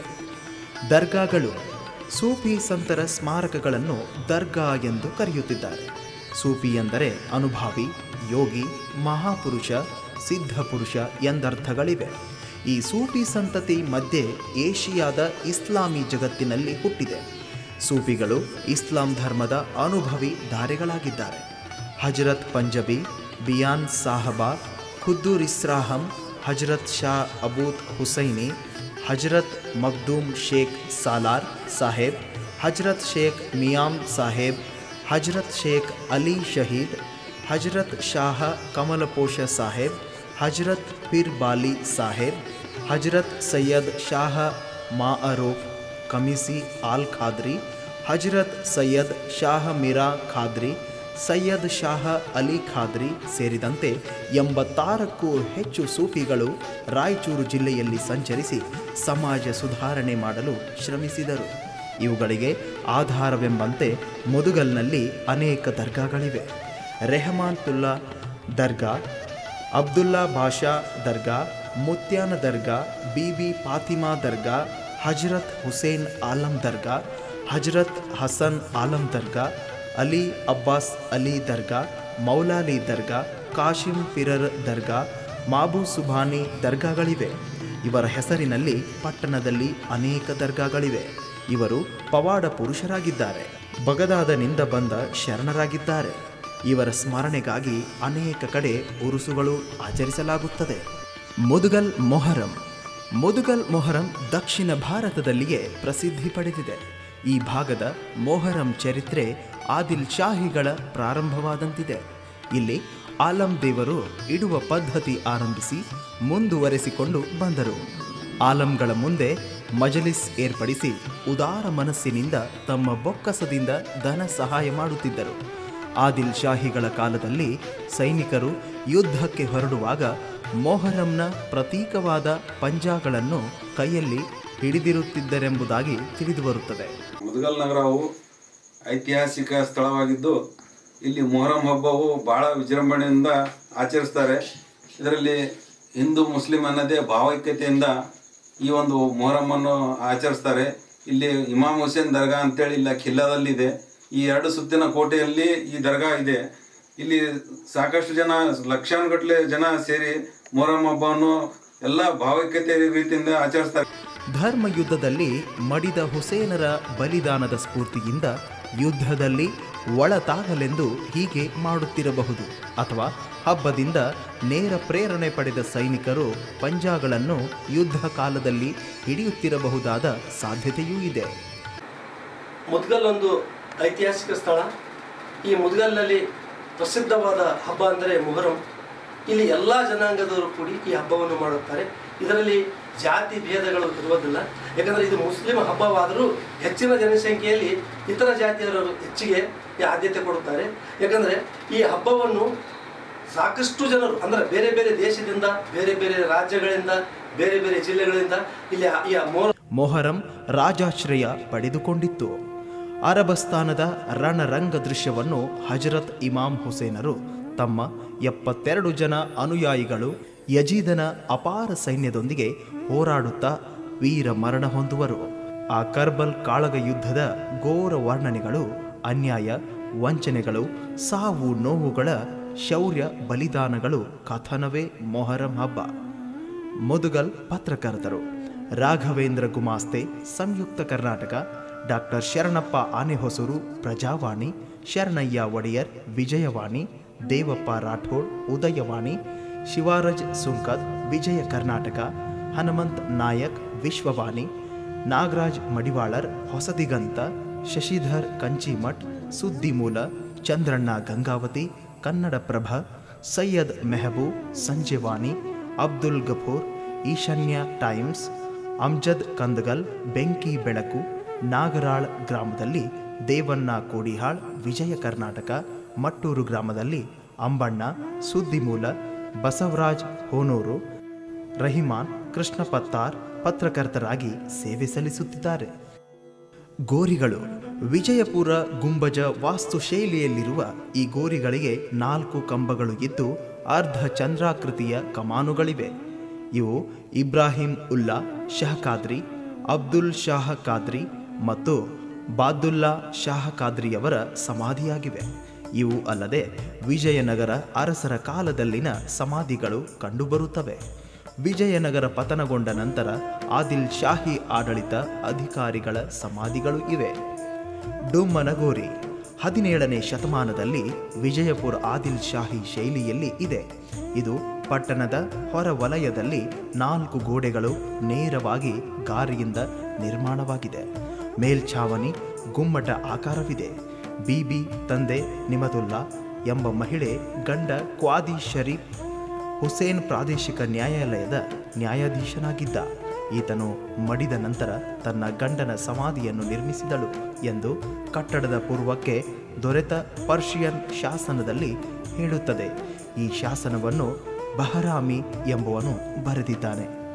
ದರ್ಗಾಗಳು ಸೂಫಿ ಸಂತರ ಸ್ಮಾರಕಗಳನ್ನು ದರ್ಗಾ ಎಂದು ಕರೆಯುತ್ತಿದ್ದಾರೆ ಸೂಫಿ ಎಂದರೆ ಅನುಭಾವಿ ಯೋಗಿ ಮಹಾಪುರುಷ ಸಿದ್ಧಪುರುಷ ಎಂದರ್ಥಗಳಿವೆ ಈ ಸೂಫಿ ಸಂತತಿ ಮಧ್ಯೆ ಏಷಿಯಾದ ಇಸ್ಲಾಮಿ ಜಗತ್ತಿನಲ್ಲಿ ಹುಟ್ಟಿದೆ ಸೂಫಿಗಳು ಇಸ್ಲಾಂ ಧರ್ಮದ ಅನುಭವಿ ಧಾರೆಗಳಾಗಿದ್ದಾರೆ ಹಜರತ್ ಪಂಜಬಿ ಬಿಯಾನ್ ಸಾಹಬಾ ಖುದ್ದೂರ್ ಇಸ್ರಾಹಂ ಹಜರತ್ ಶಾ ಅಬೂತ್ ಹುಸೈನಿ ಹಜರತ್ ಮಗ್ದೂಮ್ ಶೇಖ್ ಸಾಲಾರ್ ಸಾಹೇಬ್ ಹಜರತ್ ಶೇಖ್ ಮಿಯಾಮ್ ಸಾಹೇಬ್ ಹಜರತ್ ಶೇಖ್ ಅಲಿ ಶಹೀದ್ ಹಜರತ್ ಶಾಹ ಕಮಲಪೋಷ ಸಾಹೇಬ್ ಹಜರತ್ ಪಿರ್ ಬಾಲಿ ಸಾಹೇಬ್ ಹಜರತ್ ಸೈಯದ್ ಶಾಹ ಮಾಅರೋಫ್ ಕಮಿಸಿ ಆಲ್ ಖಾದ್ರಿ ಹಜರತ್ ಸೈಯದ್ ಶಾಹ ಮಿರಾ ಖಾದ್ರಿ ಸೈಯದ್ ಶಾಹ ಅಲಿ ಖಾದ್ರಿ ಸೇರಿದಂತೆ ಎಂಬತ್ತಾರಕ್ಕೂ ಹೆಚ್ಚು ಸೂಫಿಗಳು ರಾಯಚೂರು ಜಿಲ್ಲೆಯಲ್ಲಿ ಸಂಚರಿಸಿ ಸಮಾಜ ಸುಧಾರಣೆ ಮಾಡಲು ಶ್ರಮಿಸಿದರು ಇವುಗಳಿಗೆ ಆಧಾರವೆಂಬಂತೆ ಮುದುಗಲ್ನಲ್ಲಿ ಅನೇಕ ದರ್ಗಾಗಳಿವೆ ರೆಹಮಾನ್ತುಲ್ಲಾ ದರ್ಗಾ ಅಬ್ದುಲ್ಲಾ ಬಾಷಾ ದರ್ಗಾ ಮುತ್ಯಾನ ದರ್ಗಾ ಬಿಬಿ ಫಾತಿಮಾ ದರ್ಗಾ ಹಜರತ್ ಹುಸೇನ್ ಆಲಂ ದರ್ಗಾ ಹಜರತ್ ಹಸನ್ ಆಲಂ ದರ್ಗಾ ಅಲಿ ಅಬ್ಬಾಸ್ ಅಲಿ ದರ್ಗಾ ಮೌಲಾಲಿ ದರ್ಗಾ ಕಾಶಿಂ ಪಿರರ್ ದರ್ಗಾ ಮಾಬು ಸುಬಾನಿ ದರ್ಗಾಗಳಿವೆ ಇವರ ಹೆಸರಿನಲ್ಲಿ ಪಟ್ಟಣದಲ್ಲಿ ಅನೇಕ ದರ್ಗಾಗಳಿವೆ ಇವರು ಪವಾಡ ಪುರುಷರಾಗಿದ್ದಾರೆ ಬಗದಾದನಿಂದ ಬಂದ ಶರಣರಾಗಿದ್ದಾರೆ ಇವರ ಸ್ಮರಣೆಗಾಗಿ ಅನೇಕ ಕಡೆ ಉರುಸುಗಳು ಆಚರಿಸಲಾಗುತ್ತದೆ ಮುದುಗಲ್ ಮೊಹರಂ ಮುದುಗಲ್ ಮೊಹರಂ ದಕ್ಷಿಣ ಭಾರತದಲ್ಲಿಯೇ ಪ್ರಸಿದ್ಧಿ ಪಡೆದಿದೆ ಈ ಭಾಗದ ಮೊಹರಂ ಚರಿತ್ರೆ ಆದಿಲ್ ಶಾಹಿಗಳ ಪ್ರಾರಂಭವಾದಂತಿದೆ ಇಲ್ಲಿ ಆಲಂ ದೇವರು ಇಡುವ ಪದ್ಧತಿ ಆರಂಭಿಸಿ ಮುಂದುವರೆಸಿಕೊಂಡು ಬಂದರು ಆಲಂಗಳ ಮುಂದೆ ಮಜಲಿಸ್ ಏರ್ಪಡಿಸಿ ಉದಾರ ಮನಸ್ಸಿನಿಂದ ತಮ್ಮ ಬೊಕ್ಕಸದಿಂದ ಧನ ಸಹಾಯ ಮಾಡುತ್ತಿದ್ದರು ಆದಿಲ್ ಶಾಹಿಗಳ ಕಾಲದಲ್ಲಿ ಸೈನಿಕರು ಯುದ್ಧಕ್ಕೆ ಹೊರಡುವಾಗ ಮೊಹರಂನ ಪ್ರತೀಕವಾದ ಪಂಜಾಗಳನ್ನು ಕೈಯಲ್ಲಿ ಹಿಡಿದಿರುತ್ತಿದ್ದರೆಂಬುದಾಗಿ ತಿಳಿದುಬರುತ್ತದೆ ಮುದಗಲ್ ನಗರವು ಐತಿಹಾಸಿಕ ಸ್ಥಳವಾಗಿದ್ದು ಇಲ್ಲಿ ಮೊಹರಂ ಹಬ್ಬವು ಬಹಳ ವಿಜೃಂಭಣೆಯಿಂದ ಆಚರಿಸ್ತಾರೆ ಇದರಲ್ಲಿ ಹಿಂದೂ ಮುಸ್ಲಿಂ ಅನ್ನದೇ ಭಾವೈಕ್ಯತೆಯಿಂದ ಈ ಒಂದು ಮೊಹರಮ್ಮನ್ನು ಆಚರಿಸ್ತಾರೆ ಇಲ್ಲಿ ಇಮಾಮ್ ಹುಸೇನ್ ದರ್ಗಾ ಅಂತೇಳಿ ಇಲ್ಲ ಖಿಲ್ಲಾದಲ್ಲಿದೆ ಈ ಎರಡು ಸುತ್ತಿನ ಕೋಟೆಯಲ್ಲಿ ಈ ದರ್ಗಾ ಇದೆ ಇಲ್ಲಿ ಸಾಕಷ್ಟು ಜನ ಲಕ್ಷಾನುಗಟ್ಟಲೆ ಜನ ಸೇರಿ ಮೊಹರಂ ಹಬ್ಬವನ್ನು ಎಲ್ಲ ಭಾವೈಕ್ಯತೆ ರೀತಿಯಿಂದ ಆಚರಿಸ್ತಾರೆ ಧರ್ಮ ಯುದ್ಧದಲ್ಲಿ ಮಡಿದ ಹುಸೇನರ ಬಲಿದಾನದ ಸ್ಫೂರ್ತಿಯಿಂದ ಯುದ್ಧದಲ್ಲಿ ಒಳತಾಗಲೆಂದು ಹೀಗೆ ಮಾಡುತ್ತಿರಬಹುದು ಅಥವಾ ಹಬ್ಬದಿಂದ ನೇರ ಪ್ರೇರಣೆ ಪಡೆದ ಸೈನಿಕರು ಪಂಜಾಗಳನ್ನು ಯುದ್ಧ ಕಾಲದಲ್ಲಿ ಹಿಡಿಯುತ್ತಿರಬಹುದಾದ ಸಾಧ್ಯತೆಯೂ ಇದೆ ಮುದ್ಗಲ್ ಒಂದು ಐತಿಹಾಸಿಕ ಸ್ಥಳ ಈ ಮುದ್ಗಲ್ನಲ್ಲಿ ಪ್ರಸಿದ್ಧವಾದ ಹಬ್ಬ ಅಂದರೆ ಮೊಹರಂ ಇಲ್ಲಿ ಎಲ್ಲ ಜನಾಂಗದವರು ಕೂಡಿ ಈ ಹಬ್ಬವನ್ನು ಮಾಡುತ್ತಾರೆ ಇದರಲ್ಲಿ ಜಾತಿ ಭೇದಗಳು ಇರುವುದಿಲ್ಲ ಯಾಕಂದರೆ ಇದು ಮುಸ್ಲಿಂ ಹಬ್ಬವಾದರೂ ಹೆಚ್ಚಿನ ಜನಸಂಖ್ಯೆಯಲ್ಲಿ ಇತರ ಜಾತಿಯವರು ಹೆಚ್ಚಿಗೆ ಈ ಆದ್ಯತೆ ಕೊಡುತ್ತಾರೆ ಯಾಕಂದರೆ ಈ ಹಬ್ಬವನ್ನು ಸಾಕಷ್ಟು ಜನರು ಅಂದರೆ ಬೇರೆ ಬೇರೆ ದೇಶದಿಂದ ಬೇರೆ ಬೇರೆ ರಾಜ್ಯಗಳಿಂದ ಬೇರೆ ಬೇರೆ ಜಿಲ್ಲೆಗಳಿಂದ ಇಲ್ಲಿ ಆ- ಈ ಮೊಹರಂ ಮೊಹರಂ ರಾಜಾಶ್ರಯ ಪಡೆದುಕೊಂಡಿತ್ತು ಅರಬಸ್ತಾನದ ರಣರಂಗ ದೃಶ್ಯವನ್ನು ಹಜರತ್ ಇಮಾಮ್ ಹುಸೇನರು ತಮ್ಮ ಎಪ್ಪತ್ತೆರಡು ಜನ ಅನುಯಾಯಿಗಳು ಯಜೀದನ ಅಪಾರ ಸೈನ್ಯದೊಂದಿಗೆ ಹೋರಾಡುತ್ತಾ ವೀರ ಮರಣ ಹೊಂದುವರು ಆ ಕರ್ಬಲ್ ಕಾಳಗ ಯುದ್ಧದ ಘೋರ ವರ್ಣನೆಗಳು ಅನ್ಯಾಯ ವಂಚನೆಗಳು ಸಾವು ನೋವುಗಳ ಶೌರ್ಯ ಬಲಿದಾನಗಳು ಕಥನವೇ ಮೊಹರಂ ಹಬ್ಬ ಮುದುಗಲ್ ಪತ್ರಕರ್ತರು ರಾಘವೇಂದ್ರ ಗುಮಾಸ್ತೆ ಸಂಯುಕ್ತ ಕರ್ನಾಟಕ ಡಾಕ್ಟರ್ ಶರಣಪ್ಪ ಆನೆಹೊಸೂರು ಪ್ರಜಾವಾಣಿ ಶರಣಯ್ಯ ಒಡೆಯರ್ ವಿಜಯವಾಣಿ ದೇವಪ್ಪ ರಾಠೋಡ್ ಉದಯವಾಣಿ ಶಿವಾರಜ್ ಸುಂಕದ್ ವಿಜಯ ಕರ್ನಾಟಕ ಹನುಮಂತ್ ನಾಯಕ್ ವಿಶ್ವವಾಣಿ ನಾಗರಾಜ್ ಮಡಿವಾಳರ್ ಹೊಸದಿಗಂತ ಶಶಿಧರ್ ಕಂಚಿಮಠ್ ಸುದ್ದಿಮೂಲ ಚಂದ್ರಣ್ಣ ಗಂಗಾವತಿ ಕನ್ನಡಪ್ರಭ ಸೈಯದ್ ಮೆಹಬೂಬ್ ಸಂಜೆವಾಣಿ ಅಬ್ದುಲ್ ಗಫೂರ್ ಈಶಾನ್ಯ ಟೈಮ್ಸ್ ಅಮ್ಜದ್ ಕಂದಗಲ್ ಬೆಂಕಿ ಬೆಳಕು ನಾಗರಾಳ್ ಗ್ರಾಮದಲ್ಲಿ ದೇವಣ್ಣ ಕೋಡಿಹಾಳ್ ವಿಜಯ ಕರ್ನಾಟಕ ಮಟ್ಟೂರು ಗ್ರಾಮದಲ್ಲಿ ಅಂಬಣ್ಣ ಸುದ್ದಿಮೂಲ ಬಸವರಾಜ್ ಹೋನೂರು ರಹಿಮಾನ್ ಕೃಷ್ಣ ಪತ್ತಾರ್ ಪತ್ರಕರ್ತರಾಗಿ ಸೇವೆ ಸಲ್ಲಿಸುತ್ತಿದ್ದಾರೆ ಗೋರಿಗಳು ವಿಜಯಪುರ ಗುಂಬಜ ವಾಸ್ತುಶೈಲಿಯಲ್ಲಿರುವ ಈ ಗೋರಿಗಳಿಗೆ ನಾಲ್ಕು ಕಂಬಗಳು ಇದ್ದು ಅರ್ಧ ಚಂದ್ರಾಕೃತಿಯ ಕಮಾನುಗಳಿವೆ ಇವು ಇಬ್ರಾಹಿಂ ಉಲ್ಲಾ ಶಹ ಖಾದ್ರಿ ಅಬ್ದುಲ್ ಶಾಹ ಖಾದ್ರಿ ಮತ್ತು ಬಾದುಲ್ಲಾ ಶಾಹ ಖಾದ್ರಿಯವರ ಸಮಾಧಿಯಾಗಿವೆ ಇವು ಅಲ್ಲದೆ ವಿಜಯನಗರ ಅರಸರ ಕಾಲದಲ್ಲಿನ ಸಮಾಧಿಗಳು ಕಂಡುಬರುತ್ತವೆ ವಿಜಯನಗರ ಪತನಗೊಂಡ ನಂತರ ಆದಿಲ್ ಶಾಹಿ ಆಡಳಿತ ಅಧಿಕಾರಿಗಳ ಸಮಾಧಿಗಳು ಇವೆ ಡೊಮ್ಮನಗೋರಿ ಹದಿನೇಳನೇ ಶತಮಾನದಲ್ಲಿ ವಿಜಯಪುರ ಆದಿಲ್ ಶಾಹಿ ಶೈಲಿಯಲ್ಲಿ ಇದೆ ಇದು ಪಟ್ಟಣದ ಹೊರ ವಲಯದಲ್ಲಿ ನಾಲ್ಕು ಗೋಡೆಗಳು ನೇರವಾಗಿ ಗಾರಿಯಿಂದ ನಿರ್ಮಾಣವಾಗಿದೆ ಮೇಲ್ಛಾವಣಿ ಗುಮ್ಮಟ ಆಕಾರವಿದೆ ಬಿಬಿ ತಂದೆ ನಿಮದುಲ್ಲಾ ಎಂಬ ಮಹಿಳೆ ಗಂಡ ಕ್ವಾದಿ ಶರೀಫ್ ಹುಸೇನ್ ಪ್ರಾದೇಶಿಕ ನ್ಯಾಯಾಲಯದ ನ್ಯಾಯಾಧೀಶನಾಗಿದ್ದ ಈತನು ಮಡಿದ ನಂತರ ತನ್ನ ಗಂಡನ ಸಮಾಧಿಯನ್ನು ನಿರ್ಮಿಸಿದಳು ಎಂದು ಕಟ್ಟಡದ ಪೂರ್ವಕ್ಕೆ ದೊರೆತ ಪರ್ಷಿಯನ್ ಶಾಸನದಲ್ಲಿ ಹೇಳುತ್ತದೆ ಈ ಶಾಸನವನ್ನು ಬಹರಾಮಿ ಎಂಬುವನು ಬರೆದಿದ್ದಾನೆ